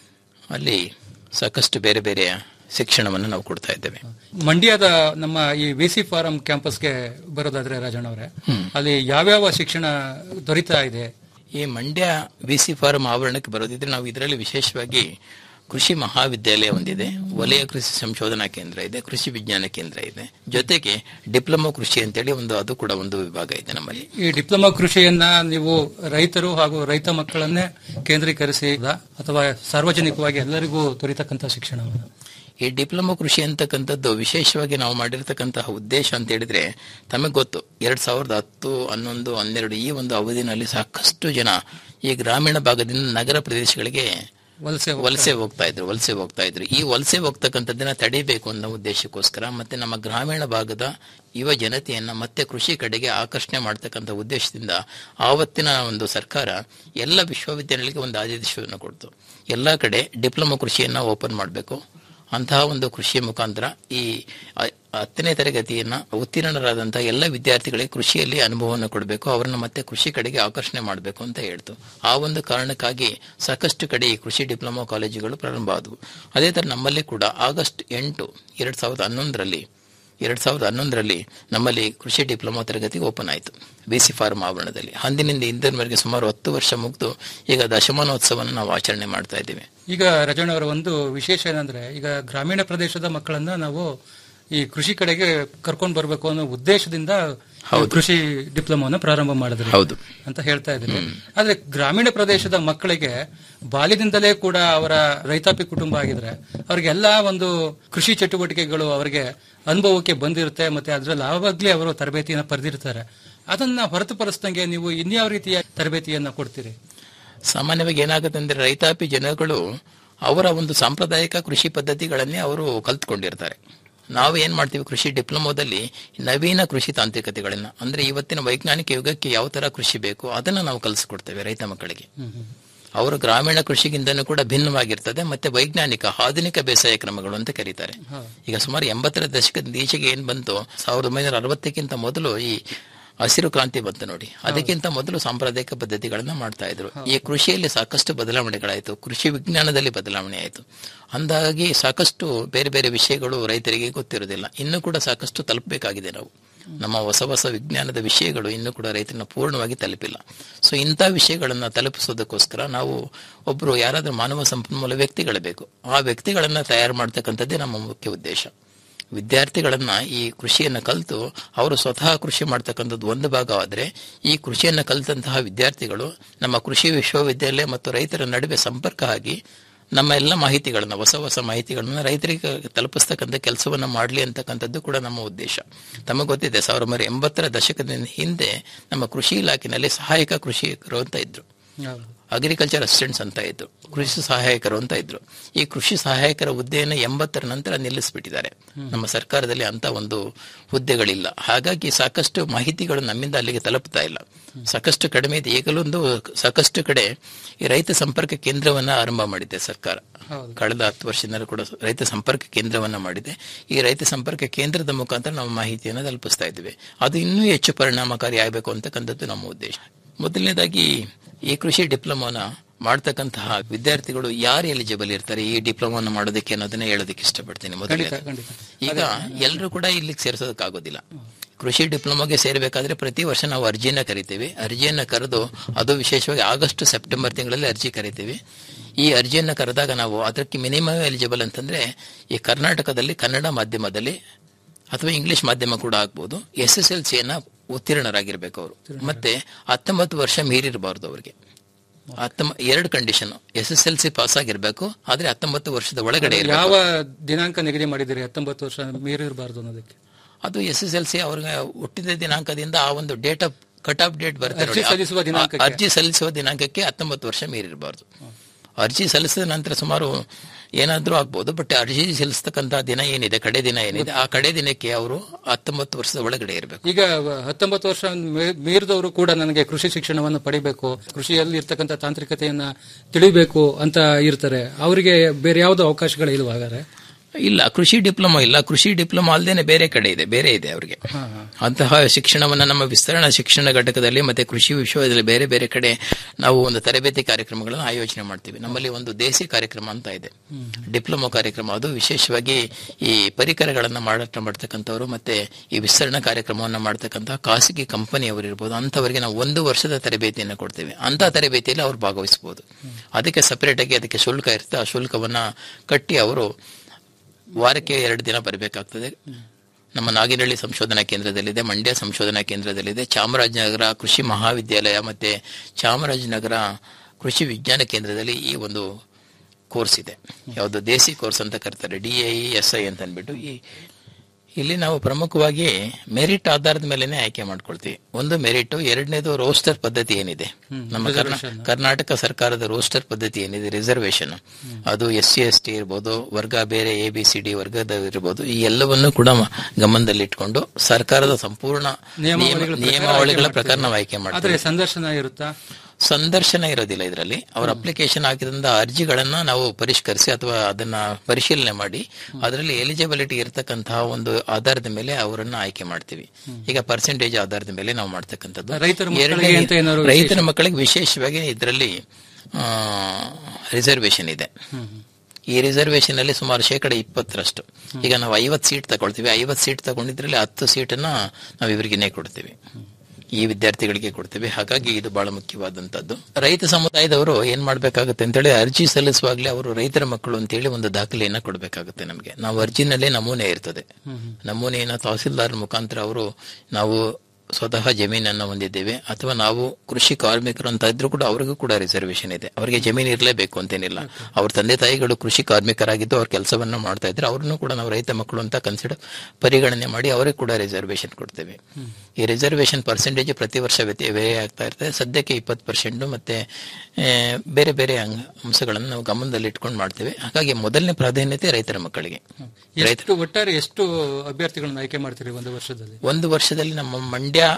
ಅಲ್ಲಿ ಸಾಕಷ್ಟು ಬೇರೆ ಬೇರೆಯ ಶಿಕ್ಷಣವನ್ನು ನಾವು ಕೊಡ್ತಾ ಇದ್ದೇವೆ ಮಂಡ್ಯದ ನಮ್ಮ ಈ ವಿ ಸಿ ಫಾರಂ ಕ್ಯಾಂಪಸ್ಗೆ ಬರೋದಾದ್ರೆ ರಾಜಣ್ಣ ಅವರೇ ಅಲ್ಲಿ ಯಾವ್ಯಾವ ಶಿಕ್ಷಣ ದೊರೀತಾ ಇದೆ ಈ ಮಂಡ್ಯ ವಿ ಸಿ ಫಾರಂ ಆವರಣಕ್ಕೆ ಬರೋದಿದ್ರೆ ನಾವು ಇದರಲ್ಲಿ ವಿಶೇಷವಾಗಿ ಕೃಷಿ ಮಹಾವಿದ್ಯಾಲಯ ಒಂದಿದೆ ವಲಯ ಕೃಷಿ ಸಂಶೋಧನಾ ಕೇಂದ್ರ ಇದೆ ಕೃಷಿ ವಿಜ್ಞಾನ ಕೇಂದ್ರ ಇದೆ ಜೊತೆಗೆ ಡಿಪ್ಲೊಮಾ ಕೃಷಿ ಅಂತೇಳಿ ಒಂದು ಅದು ಕೂಡ ಒಂದು ವಿಭಾಗ ಇದೆ ನಮ್ಮಲ್ಲಿ ಈ ಡಿಪ್ಲೊಮಾ ಕೃಷಿಯನ್ನ ನೀವು ರೈತರು ಹಾಗೂ ರೈತ ಮಕ್ಕಳನ್ನೇ ಕೇಂದ್ರೀಕರಿಸಿ ಅಥವಾ ಸಾರ್ವಜನಿಕವಾಗಿ ಎಲ್ಲರಿಗೂ ದೊರೀತಕ್ಕಂಥ ಶಿಕ್ಷಣವನ್ನು ಈ ಡಿಪ್ಲೊಮಾ ಕೃಷಿ ಅಂತಕ್ಕಂಥದ್ದು ವಿಶೇಷವಾಗಿ ನಾವು ಮಾಡಿರ್ತಕ್ಕಂತಹ ಉದ್ದೇಶ ಅಂತ ಹೇಳಿದ್ರೆ ತಮಗೆ ಗೊತ್ತು ಎರಡ್ ಸಾವಿರದ ಹತ್ತು ಹನ್ನೊಂದು ಹನ್ನೆರಡು ಈ ಒಂದು ಅವಧಿನಲ್ಲಿ ಸಾಕಷ್ಟು ಜನ ಈ ಗ್ರಾಮೀಣ ಭಾಗದಿಂದ ನಗರ ಪ್ರದೇಶಗಳಿಗೆ ವಲಸೆ ವಲಸೆ ಹೋಗ್ತಾ ಇದ್ರು ವಲಸೆ ಹೋಗ್ತಾ ಇದ್ರು ಈ ವಲಸೆ ಹೋಗ್ತಕ್ಕಂಥದ್ದನ್ನ ತಡಿಬೇಕು ಅನ್ನೋ ಉದ್ದೇಶಕ್ಕೋಸ್ಕರ ಮತ್ತೆ ನಮ್ಮ ಗ್ರಾಮೀಣ ಭಾಗದ ಯುವ ಜನತೆಯನ್ನ ಮತ್ತೆ ಕೃಷಿ ಕಡೆಗೆ ಆಕರ್ಷಣೆ ಮಾಡ್ತಕ್ಕಂಥ ಉದ್ದೇಶದಿಂದ ಆವತ್ತಿನ ಒಂದು ಸರ್ಕಾರ ಎಲ್ಲ ವಿಶ್ವವಿದ್ಯಾನಿಲಯಕ್ಕೆ ಒಂದು ಆದೇಶವನ್ನು ಕೊಡ್ತು ಎಲ್ಲಾ ಕಡೆ ಡಿಪ್ಲೊಮಾ ಕೃಷಿಯನ್ನ ಓಪನ್ ಮಾಡಬೇಕು ಅಂತಹ ಒಂದು ಕೃಷಿಯ ಮುಖಾಂತರ ಈ ಅ- ಹತ್ತನೇ ತರಗತಿಯನ್ನ ಉತ್ತೀರ್ಣರಾದಂತಹ ಎಲ್ಲ ವಿದ್ಯಾರ್ಥಿಗಳಿಗೆ ಕೃಷಿಯಲ್ಲಿ ಅನುಭವವನ್ನು ಕೊಡಬೇಕು ಅವರನ್ನು ಮತ್ತೆ ಕೃಷಿ ಕಡೆಗೆ ಆಕರ್ಷಣೆ ಮಾಡಬೇಕು ಅಂತ ಹೇಳ್ತು ಆ ಒಂದು ಕಾರಣಕ್ಕಾಗಿ ಸಾಕಷ್ಟು ಕಡೆ ಈ ಕೃಷಿ ಡಿಪ್ಲೊಮಾ ಕಾಲೇಜುಗಳು ಪ್ರಾರಂಭ ಆದವು ಅದೇ ತರ ನಮ್ಮಲ್ಲಿ ಕೂಡ ಆಗಸ್ಟ್ ಎಂಟು ಎರಡ್ ಸಾವಿರದ ಹನ್ನೊಂದರಲ್ಲಿ ಎರಡ್ ಸಾವಿರದ ಹನ್ನೊಂದರಲ್ಲಿ ನಮ್ಮಲ್ಲಿ ಕೃಷಿ ಡಿಪ್ಲೊಮಾ ತರಗತಿ ಓಪನ್ ಆಯಿತು ಬಿಸಿ ಫಾರ್ಮ್ ಆವರಣದಲ್ಲಿ ಅಂದಿನಿಂದ ಇಂದಿನವರೆಗೆ ಸುಮಾರು ಹತ್ತು ವರ್ಷ ಮುಗಿದು ಈಗ ದಶಮಾನೋತ್ಸವವನ್ನು ನಾವು ಆಚರಣೆ ಮಾಡ್ತಾ ಇದ್ದೇವೆ ಈಗ ರಜಣ್ಣ ಅವರ ಒಂದು ವಿಶೇಷ ಏನಂದ್ರೆ ಈಗ ಗ್ರಾಮೀಣ ಪ್ರದೇಶದ ಮಕ್ಕಳನ್ನ ನಾವು ಈ ಕೃಷಿ ಕಡೆಗೆ ಕರ್ಕೊಂಡು ಬರಬೇಕು ಅನ್ನೋ ಉದ್ದೇಶದಿಂದ ಕೃಷಿ ಡಿಪ್ಲೊಮಾವನ್ನು ಪ್ರಾರಂಭ ಮಾಡಿದ್ರಿ ಹೌದು. ಅಂತ ಹೇಳ್ತಾ ಇದ್ದೀರಿ ಆದ್ರೆ ಗ್ರಾಮೀಣ ಪ್ರದೇಶದ ಮಕ್ಕಳಿಗೆ ಬಾಲ್ಯದಿಂದಲೇ ಕೂಡ ಅವರ ರೈತಾಪಿ ಕುಟುಂಬ ಆಗಿದ್ರೆ ಅವ್ರಿಗೆಲ್ಲ ಒಂದು ಕೃಷಿ ಚಟುವಟಿಕೆಗಳು ಅವರಿಗೆ ಅನುಭವಕ್ಕೆ ಬಂದಿರುತ್ತೆ ಮತ್ತೆ ಅದ್ರಲ್ಲಿ ಆವಾಗ್ಲೇ ಅವರು ತರಬೇತಿಯನ್ನ ಪಡೆದಿರ್ತಾರೆ ಅದನ್ನ ಹೊರತುಪಡಿಸಿದಂಗೆ ನೀವು ಇನ್ಯಾವ ರೀತಿಯ ತರಬೇತಿಯನ್ನ ಕೊಡ್ತೀರಿ ಸಾಮಾನ್ಯವಾಗಿ ಏನಾಗುತ್ತೆ ಅಂದ್ರೆ ರೈತಾಪಿ ಜನಗಳು ಅವರ ಒಂದು ಸಾಂಪ್ರದಾಯಿಕ ಕೃಷಿ ಪದ್ಧತಿಗಳನ್ನೇ ಅವರು ಕಲ್ತ್ಕೊಂಡಿರ್ತಾರೆ ನಾವು ಏನ್ ಮಾಡ್ತೀವಿ ಕೃಷಿ ಡಿಪ್ಲೊಮೋದಲ್ಲಿ ನವೀನ ಕೃಷಿ ತಾಂತ್ರಿಕತೆಗಳನ್ನ ಅಂದ್ರೆ ಇವತ್ತಿನ ವೈಜ್ಞಾನಿಕ ಯುಗಕ್ಕೆ ಯಾವ ತರ ಕೃಷಿ ಬೇಕು ಅದನ್ನ ನಾವು ಕಲಿಸ್ಕೊಡ್ತೇವೆ ರೈತ ಮಕ್ಕಳಿಗೆ ಅವರು ಗ್ರಾಮೀಣ ಕೃಷಿಗಿಂತನೂ ಕೂಡ ಭಿನ್ನವಾಗಿರ್ತದೆ ಮತ್ತೆ ವೈಜ್ಞಾನಿಕ ಆಧುನಿಕ ಬೇಸಾಯ ಕ್ರಮಗಳು ಅಂತ ಕರೀತಾರೆ ಈಗ ಸುಮಾರು ಎಂಬತ್ತರ ದಶಕದ ಈಚೆಗೆ ಏನ್ ಬಂತು ಸಾವಿರದ ಒಂಬೈನೂರ ಅರವತ್ತಕ್ಕಿಂತ ಮೊದಲು ಈ ಹಸಿರು ಕ್ರಾಂತಿ ಬಂತು ನೋಡಿ ಅದಕ್ಕಿಂತ ಮೊದಲು ಸಾಂಪ್ರದಾಯಿಕ ಪದ್ಧತಿಗಳನ್ನ ಮಾಡ್ತಾ ಇದ್ರು ಈ ಕೃಷಿಯಲ್ಲಿ ಸಾಕಷ್ಟು ಬದಲಾವಣೆಗಳಾಯಿತು ಕೃಷಿ ವಿಜ್ಞಾನದಲ್ಲಿ ಬದಲಾವಣೆ ಆಯಿತು ಅಂದಾಗಿ ಸಾಕಷ್ಟು ಬೇರೆ ಬೇರೆ ವಿಷಯಗಳು ರೈತರಿಗೆ ಗೊತ್ತಿರೋದಿಲ್ಲ ಇನ್ನೂ ಕೂಡ ಸಾಕಷ್ಟು ತಲುಪಬೇಕಾಗಿದೆ ನಾವು ನಮ್ಮ ಹೊಸ ಹೊಸ ವಿಜ್ಞಾನದ ವಿಷಯಗಳು ಇನ್ನೂ ಕೂಡ ರೈತರನ್ನ ಪೂರ್ಣವಾಗಿ ತಲುಪಿಲ್ಲ ಸೊ ಇಂಥ ವಿಷಯಗಳನ್ನ ತಲುಪಿಸೋದಕ್ಕೋಸ್ಕರ ನಾವು ಒಬ್ರು ಯಾರಾದ್ರೂ ಮಾನವ ಸಂಪನ್ಮೂಲ ವ್ಯಕ್ತಿಗಳು ಬೇಕು ಆ ವ್ಯಕ್ತಿಗಳನ್ನ ತಯಾರು ಮಾಡ್ತಕ್ಕಂಥದ್ದೇ ನಮ್ಮ ಮುಖ್ಯ ಉದ್ದೇಶ ವಿದ್ಯಾರ್ಥಿಗಳನ್ನ ಈ ಕೃಷಿಯನ್ನ ಕಲಿತು ಅವರು ಸ್ವತಃ ಕೃಷಿ ಮಾಡ್ತಕ್ಕಂಥದ್ದು ಒಂದು ಭಾಗವಾದ್ರೆ ಈ ಕೃಷಿಯನ್ನ ಕಲಿತಂತಹ ವಿದ್ಯಾರ್ಥಿಗಳು ನಮ್ಮ ಕೃಷಿ ವಿಶ್ವವಿದ್ಯಾಲಯ ಮತ್ತು ರೈತರ ನಡುವೆ ಸಂಪರ್ಕ ಆಗಿ ನಮ್ಮ ಎಲ್ಲ ಮಾಹಿತಿಗಳನ್ನ ಹೊಸ ಹೊಸ ಮಾಹಿತಿಗಳನ್ನ ರೈತರಿಗೆ ತಲುಪಿಸ್ತಕ್ಕಂಥ ಕೆಲಸವನ್ನ ಮಾಡಲಿ ಅಂತಕ್ಕಂಥದ್ದು ಕೂಡ ನಮ್ಮ ಉದ್ದೇಶ ತಮಗೆ ಗೊತ್ತಿದೆ ಸಾವಿರದ ಒಂಬೈನೂರ ಎಂಬತ್ತರ ದಶಕದ ಹಿಂದೆ ನಮ್ಮ ಕೃಷಿ ಇಲಾಖೆಯಲ್ಲಿ ಸಹಾಯಕ ಕೃಷಿಕರು ಅಂತ ಇದ್ರು ಅಗ್ರಿಕಲ್ಚರ್ ಅಸಿಸ್ಟೆಂಟ್ಸ್ ಅಂತ ಇದ್ರು ಕೃಷಿ ಸಹಾಯಕರು ಅಂತ ಇದ್ರು ಈ ಕೃಷಿ ಸಹಾಯಕರ ಹುದ್ದೆಯನ್ನು ಎಂಬತ್ತರ ನಂತರ ನಿಲ್ಲಿಸ್ಬಿಟ್ಟಿದ್ದಾರೆ ನಮ್ಮ ಸರ್ಕಾರದಲ್ಲಿ ಅಂತ ಒಂದು ಹುದ್ದೆಗಳಿಲ್ಲ ಹಾಗಾಗಿ ಸಾಕಷ್ಟು ಮಾಹಿತಿಗಳು ನಮ್ಮಿಂದ ಅಲ್ಲಿಗೆ ತಲುಪ್ತಾ ಇಲ್ಲ ಸಾಕಷ್ಟು ಕಡಿಮೆ ಇದೆ ಈಗಲೊಂದು ಸಾಕಷ್ಟು ಕಡೆ ಈ ರೈತ ಸಂಪರ್ಕ ಕೇಂದ್ರವನ್ನ ಆರಂಭ ಮಾಡಿದೆ ಸರ್ಕಾರ ಕಳೆದ ಹತ್ತು ವರ್ಷದಿಂದ ಕೂಡ ರೈತ ಸಂಪರ್ಕ ಕೇಂದ್ರವನ್ನ ಮಾಡಿದೆ ಈ ರೈತ ಸಂಪರ್ಕ ಕೇಂದ್ರದ ಮುಖಾಂತರ ನಾವು ಮಾಹಿತಿಯನ್ನು ತಲುಪಿಸ್ತಾ ಇದ್ದೇವೆ ಅದು ಇನ್ನೂ ಹೆಚ್ಚು ಪರಿಣಾಮಕಾರಿ ಆಗಬೇಕು ಅಂತಕ್ಕಂಥದ್ದು ನಮ್ಮ ಉದ್ದೇಶ ಮೊದಲನೇದಾಗಿ ಈ ಕೃಷಿ ಡಿಪ್ಲೊಮಾನ ಮಾಡ್ತಕ್ಕಂತಹ ವಿದ್ಯಾರ್ಥಿಗಳು ಯಾರು ಎಲಿಜಿಬಲ್ ಇರ್ತಾರೆ ಈ ಡಿಪ್ಲೊಮಾನ ಮಾಡೋದಕ್ಕೆ ಅನ್ನೋದನ್ನ ಹೇಳೋದಕ್ಕೆ ಇಷ್ಟಪಡ್ತೀನಿ ಮೊದಲೇ ಈಗ ಎಲ್ಲರೂ ಕೂಡ ಇಲ್ಲಿಗೆ ಸೇರಿಸೋದಕ್ಕಾಗೋದಿಲ್ಲ ಕೃಷಿ ಡಿಪ್ಲೊಮಾಗೆ ಸೇರಬೇಕಾದ್ರೆ ಪ್ರತಿ ವರ್ಷ ನಾವು ಅರ್ಜಿಯನ್ನ ಕರಿತೀವಿ ಅರ್ಜಿಯನ್ನ ಕರೆದು ಅದು ವಿಶೇಷವಾಗಿ ಆಗಸ್ಟ್ ಸೆಪ್ಟೆಂಬರ್ ತಿಂಗಳಲ್ಲಿ ಅರ್ಜಿ ಕರಿತೀವಿ ಈ ಅರ್ಜಿಯನ್ನ ಕರೆದಾಗ ನಾವು ಅದಕ್ಕೆ ಮಿನಿಮಮ್ ಎಲಿಜಿಬಲ್ ಅಂತಂದ್ರೆ ಈ ಕರ್ನಾಟಕದಲ್ಲಿ ಕನ್ನಡ ಮಾಧ್ಯಮದಲ್ಲಿ ಅಥವಾ ಇಂಗ್ಲಿಷ್ ಮಾಧ್ಯಮ ಕೂಡ ಆಗ್ಬೋದು ಎಸ್ ಎಸ್ ಎಲ್ ಸಿಯನ್ನ ಉತ್ತೀರ್ಣರಾಗಿರ್ಬೇಕು ಅವರು ಮತ್ತೆ ಹತ್ತೊಂಬತ್ತು ವರ್ಷ ಮೀರಿರಬಾರ್ದು ಅವರಿಗೆ ಹತ್ತೊಂಬ ಎರಡು condition S S L C pass ಆಗಿರ್ಬೇಕು ಆದ್ರೆ ಹತ್ತೊಂಬತ್ತು ವರ್ಷದ ಒಳಗಡೆ ಇರ್ಬೇಕು. ಯಾವ ದಿನಾಂಕ ನಿಗದಿ ಮಾಡಿದಿರಿ ಹತ್ತೊಂಬತ್ತು ವರ್ಷ ಮೀರಿರಬಾರ್ದು ಅನ್ನೋದಕ್ಕೆ ಅದು ಎಸ್ ಎಸ್ ಎಲ್ ಸಿ ಅವ್ರಿಗೆ ಹುಟ್ಟಿದ ದಿನಾಂಕದಿಂದ ಆ ಒಂದು date of cut off date ಬರುತ್ತೆ ಅರ್ಜಿ ನೋಡಿ. ಸಲ್ಲಿಸುವ ಆ- ದಿನಾಂಕಕ್ಕೆ. ಅರ್ಜಿ ಸಲ್ಲಿಸುವ ದಿನಾಂಕಕ್ಕೆ ಹತ್ತೊಂಬತ್ತು ವರ್ಷ ಮೀರಿರಬಾರ್ದು ಅರ್ಜಿ ಸಲ್ಲಿಸಿದ ನಂತರ ಸುಮಾರು ಏನಾದ್ರೂ ಆಗ್ಬೋದು ಬಟ್ ಅರ್ಜಿ ಸಲ್ಲಿಸ್ತಕ್ಕಂತ ದಿನ ಏನಿದೆ ಕಡೆ ದಿನ ಏನಿದೆ ಆ ಕಡೆ ದಿನಕ್ಕೆ ಅವರು ಹತ್ತೊಂಬತ್ತು ವರ್ಷದ ಒಳಗಡೆ ಇರಬೇಕು ಈಗ ಹತ್ತೊಂಬತ್ತು ವರ್ಷ ಮೇ- ಮೀರಿದವರು ಕೂಡ ನನಗೆ ಕೃಷಿ ಶಿಕ್ಷಣವನ್ನು ಪಡಿಬೇಕು ಕೃಷಿಯಲ್ಲಿ ಇರ್ತಕ್ಕಂಥ ತಾಂತ್ರಿಕತೆಯನ್ನ ತಿಳಿಬೇಕು ಅಂತ ಇರ್ತಾರೆ ಅವರಿಗೆ ಬೇರೆ ಯಾವ್ದು ಅವಕಾಶಗಳು ಇಲ್ವಾ ಹಾಗಾದ್ರೆ ಇಲ್ಲ ಕೃಷಿ ಡಿಪ್ಲೊಮಾ ಇಲ್ಲ ಕೃಷಿ ಡಿಪ್ಲೊಮಾ ಅಲ್ಲದೇನೆ ಬೇರೆ ಕಡೆ ಇದೆ ಬೇರೆ ಇದೆ ಅವರಿಗೆ ಅಂತಹ ಶಿಕ್ಷಣವನ್ನ ನಮ್ಮ ವಿಸ್ತರಣಾ ಶಿಕ್ಷಣ ಘಟಕದಲ್ಲಿ ಮತ್ತೆ ಕೃಷಿ ವಿಶ್ವವಿದ್ಯಾಲಯ ಬೇರೆ ಬೇರೆ ಕಡೆ ನಾವು ಒಂದು ತರಬೇತಿ ಕಾರ್ಯಕ್ರಮಗಳನ್ನು ಆಯೋಜನೆ ಮಾಡ್ತೀವಿ ನಮ್ಮಲ್ಲಿ ಒಂದು ದೇಸಿ ಕಾರ್ಯಕ್ರಮ ಅಂತ ಇದೆ ಡಿಪ್ಲೊಮಾ ಕಾರ್ಯಕ್ರಮ ಅದು ವಿಶೇಷವಾಗಿ ಈ ಪರಿಕರಗಳನ್ನ ಮಾರಾಟ ಮಾಡ್ತಕ್ಕಂಥವ್ರು ಮತ್ತೆ ಈ ವಿಸ್ತರಣಾ ಕಾರ್ಯಕ್ರಮವನ್ನ ಮಾಡ್ತಕ್ಕಂಥ ಖಾಸಗಿ ಕಂಪನಿಯವರು ಇರ್ಬೋದು ಅಂತವರಿಗೆ ನಾವು ಒಂದು ವರ್ಷದ ತರಬೇತಿಯನ್ನು ಕೊಡ್ತೇವೆ ಅಂತ ತರಬೇತಿಯಲ್ಲಿ ಅವ್ರು ಭಾಗವಹಿಸಬಹುದು ಅದಕ್ಕೆ ಸಪರೇಟ್ ಆಗಿ ಅದಕ್ಕೆ ಶುಲ್ಕ ಇರುತ್ತೆ ಆ ಶುಲ್ಕವನ್ನ ಕಟ್ಟಿ ಅವರು ವಾರಕ್ಕೆ ಎರಡು ದಿನ ಬರಬೇಕಾಗ್ತದೆ ನಮ್ಮ ನಾಗಿನಹಳ್ಳಿ ಸಂಶೋಧನಾ ಕೇಂದ್ರದಲ್ಲಿದೆ ಮಂಡ್ಯ ಸಂಶೋಧನಾ ಕೇಂದ್ರದಲ್ಲಿದೆ ಚಾಮರಾಜನಗರ ಕೃಷಿ ಮಹಾವಿದ್ಯಾಲಯ ಮತ್ತೆ ಚಾಮರಾಜನಗರ ಕೃಷಿ ವಿಜ್ಞಾನ ಕೇಂದ್ರದಲ್ಲಿ ಈ ಒಂದು ಕೋರ್ಸ್ ಇದೆ ಯಾವುದು ದೇಸಿ ಕೋರ್ಸ್ ಅಂತ ಕರ್ತಾರೆ ಡಿ ಎ ಎಸ್ ಐ ಅಂತ ಅಂದ್ಬಿಟ್ಟು ಈ ಇಲ್ಲಿ ನಾವು ಪ್ರಮುಖವಾಗಿ ಮೆರಿಟ್ ಆಧಾರದ ಮೇಲೆನೆ ಆಯ್ಕೆ ಮಾಡ್ಕೊಳ್ತೀವಿ ಒಂದು ಮೆರಿಟ್ ಎರಡನೇದು ರೋಸ್ಟರ್ ಪದ್ಧತಿ ಏನಿದೆ ನಮ್ಮ ಕರ್ನಾ- ಕರ್ನಾಟಕ ಸರ್ಕಾರದ ರೋಸ್ಟರ್ ಪದ್ಧತಿ ಏನಿದೆ ರಿಸರ್ವೇಶನ್ ಅದು ಎಸ್ ಸಿ ಎಸ್ ಟಿ ಇರ್ಬೋದು ವರ್ಗ ಬೇರೆ ಎ ಬಿ ಸಿ ಡಿ ವರ್ಗದ ಇರ್ಬೋದು ಈ ಎಲ್ಲವನ್ನು ಕೂಡ ಮ- ಗಮನದಲ್ಲಿಟ್ಕೊಂಡು ಸರ್ಕಾರದ ಸಂಪೂರ್ಣ ನಿಯಮ- ನಿಯಮಾವಳಿಗಳ ಪ್ರಕಾರ ನಿಯಮಾವಳಿಗಳ ಆಯ್ಕೆ ಪ್ರಕಾರ ನಾವು ಆಯ್ಕೆ ಮಾಡ್ತೀವಿ ಆದ್ರೆ ಸಂದರ್ಶನ ಇರುತ್ತಾ ಸಂದರ್ಶನ ಇರೋದಿಲ್ಲ ಇದರಲ್ಲಿ ಅವ್ರ ಅಪ್ಲಿಕೇಶನ್ ಹಾಕಿದಂತ ಅರ್ಜಿಗಳನ್ನ ನಾವು ಪರಿಷ್ಕರಿಸಿ ಅಥವಾ ಅದನ್ನ ಪರಿಶೀಲನೆ ಮಾಡಿ ಅದರಲ್ಲಿ ಎಲಿಜಿಬಿಲಿಟಿ ಇರತಕ್ಕಂತಹ ಒಂದು ಆಧಾರದ ಮೇಲೆ ಅವರನ್ನ ಆಯ್ಕೆ ಮಾಡ್ತೀವಿ ಈಗ ಪರ್ಸೆಂಟೇಜ್ ಆಧಾರದ ಮೇಲೆ ನಾವು ಮಾಡ್ತಕ್ಕಂಥದ್ದು ರೈತರ ಮಕ್ಕಳಿಗೆ ಎರಡನೇ- ಅಂತ ಏನಾದ್ರು ರೈತರ ಮಕ್ಕಳಿಗೆ ವಿಶೇಷವಾಗಿ ಇದರಲ್ಲಿ ರಿಸರ್ವೇಶನ್ ಇದೆ ಈ ರಿಸರ್ವೇಶನ್ ಅಲ್ಲಿ ಸುಮಾರು ಶೇಕಡ ಇಪ್ಪತ್ತರಷ್ಟು ಈಗ ನಾವು ಐವತ್ತು ಸೀಟ್ ತಗೊಳ್ತೀವಿ ಐವತ್ತು ಸೀಟ್ ತಗೊಂಡಿದ್ರಲ್ಲಿ ಹತ್ತು ಸೀಟನ್ನ ನಾವು ಇವರಿಗೇನೆ ಕೊಡ್ತೀವಿ ಈ ವಿದ್ಯಾರ್ಥಿಗಳಿಗೆ ಕೊಡ್ತೀವಿ ಹಾಗಾಗಿ ಇದು ಬಹಳ ಮುಖ್ಯವಾದಂತದ್ದು ರೈತ ಸಮುದಾಯದವರು ಏನ್ ಮಾಡ್ಬೇಕಾಗುತ್ತೆ ಅಂತೇಳಿ ಅರ್ಜಿ ಸಲ್ಲಿಸುವಾಗ್ಲೇ ಅವರು ರೈತರ ಮಕ್ಕಳು ಅಂತೇಳಿ ಒಂದು ದಾಖಲೆಯನ್ನ ಕೊಡ್ಬೇಕಾಗುತ್ತೆ ನಮಗೆ ನಾವು ಅರ್ಜಿನಲ್ಲೇ ನಮೂನೆ ಇರ್ತದೆ ನಮೂನೆಯನ್ನ ತಹಸೀಲ್ದಾರ್ ಮುಖಾಂತರ ಅವರು ನಾವು ಸ್ವತಃ ಜಮೀನನ್ನ ಹೊಂದಿದ್ದೇವೆ ಅಥವಾ ನಾವು ಕೃಷಿ ಕಾರ್ಮಿಕರು ಅಂತ ಇದ್ರು ಕೂಡ ಅವ್ರಿಗೂ ಕೂಡ ರಿಸರ್ವೇಶನ್ ಇದೆ ಅವರಿಗೆ ಜಮೀನು ಇರಲೇಬೇಕು ಅಂತೇನಿಲ್ಲ ಅವ್ರ ತಂದೆ ತಾಯಿಗಳು ಕೃಷಿ ಕಾರ್ಮಿಕರಾಗಿದ್ದು ಅವ್ರ ಕೆಲಸವನ್ನ ಮಾಡ್ತಾ ಇದ್ರೆ ಅವ್ರನ್ನು ಕೂಡ ನಾವು ರೈತ ಮಕ್ಕಳು ಅಂತ ಕನ್ಸಿಡರ್ ಪರಿಗಣನೆ ಮಾಡಿ ಅವರಿಗೆ ಕೂಡ ರಿಸರ್ವೇಶನ್ ಕೊಡ್ತೇವೆ ಈ ರಿಸರ್ವೇಶನ್ ಪರ್ಸೆಂಟೇಜ್ ಪ್ರತಿ ವರ್ಷ ವ್ಯತ್ಯ ವ್ಯಯ ಆಗ್ತಾ ಇರ್ತದೆ ಸದ್ಯಕ್ಕೆ ಇಪ್ಪತ್ತು ಪರ್ಸೆಂಟ್ ಮತ್ತೆ ಆ, ಬೇರೆ ಬೇರೆ ಅಂಗ ಅಂಶಗಳನ್ನು ನಾವು ಗಮನದಲ್ಲಿ ಇಟ್ಕೊಂಡು ಮಾಡ್ತೇವೆ ಹಾಗಾಗಿ ಮೊದಲನೇ ಪ್ರಾಧಾನ್ಯತೆ ರೈತರ ಮಕ್ಕಳಿಗೆ ರೈತ ಎಷ್ಟು ಒಟ್ಟಾರೆ ಎಷ್ಟು ಅಭ್ಯರ್ಥಿಗಳನ್ನ ಆಯ್ಕೆ ಮಾಡ್ತೀರಿ ಒಂದು ವರ್ಷದಲ್ಲಿ ಒಂದು ವರ್ಷದಲ್ಲಿ ನಮ್ಮ ಮಂಡ್ಯ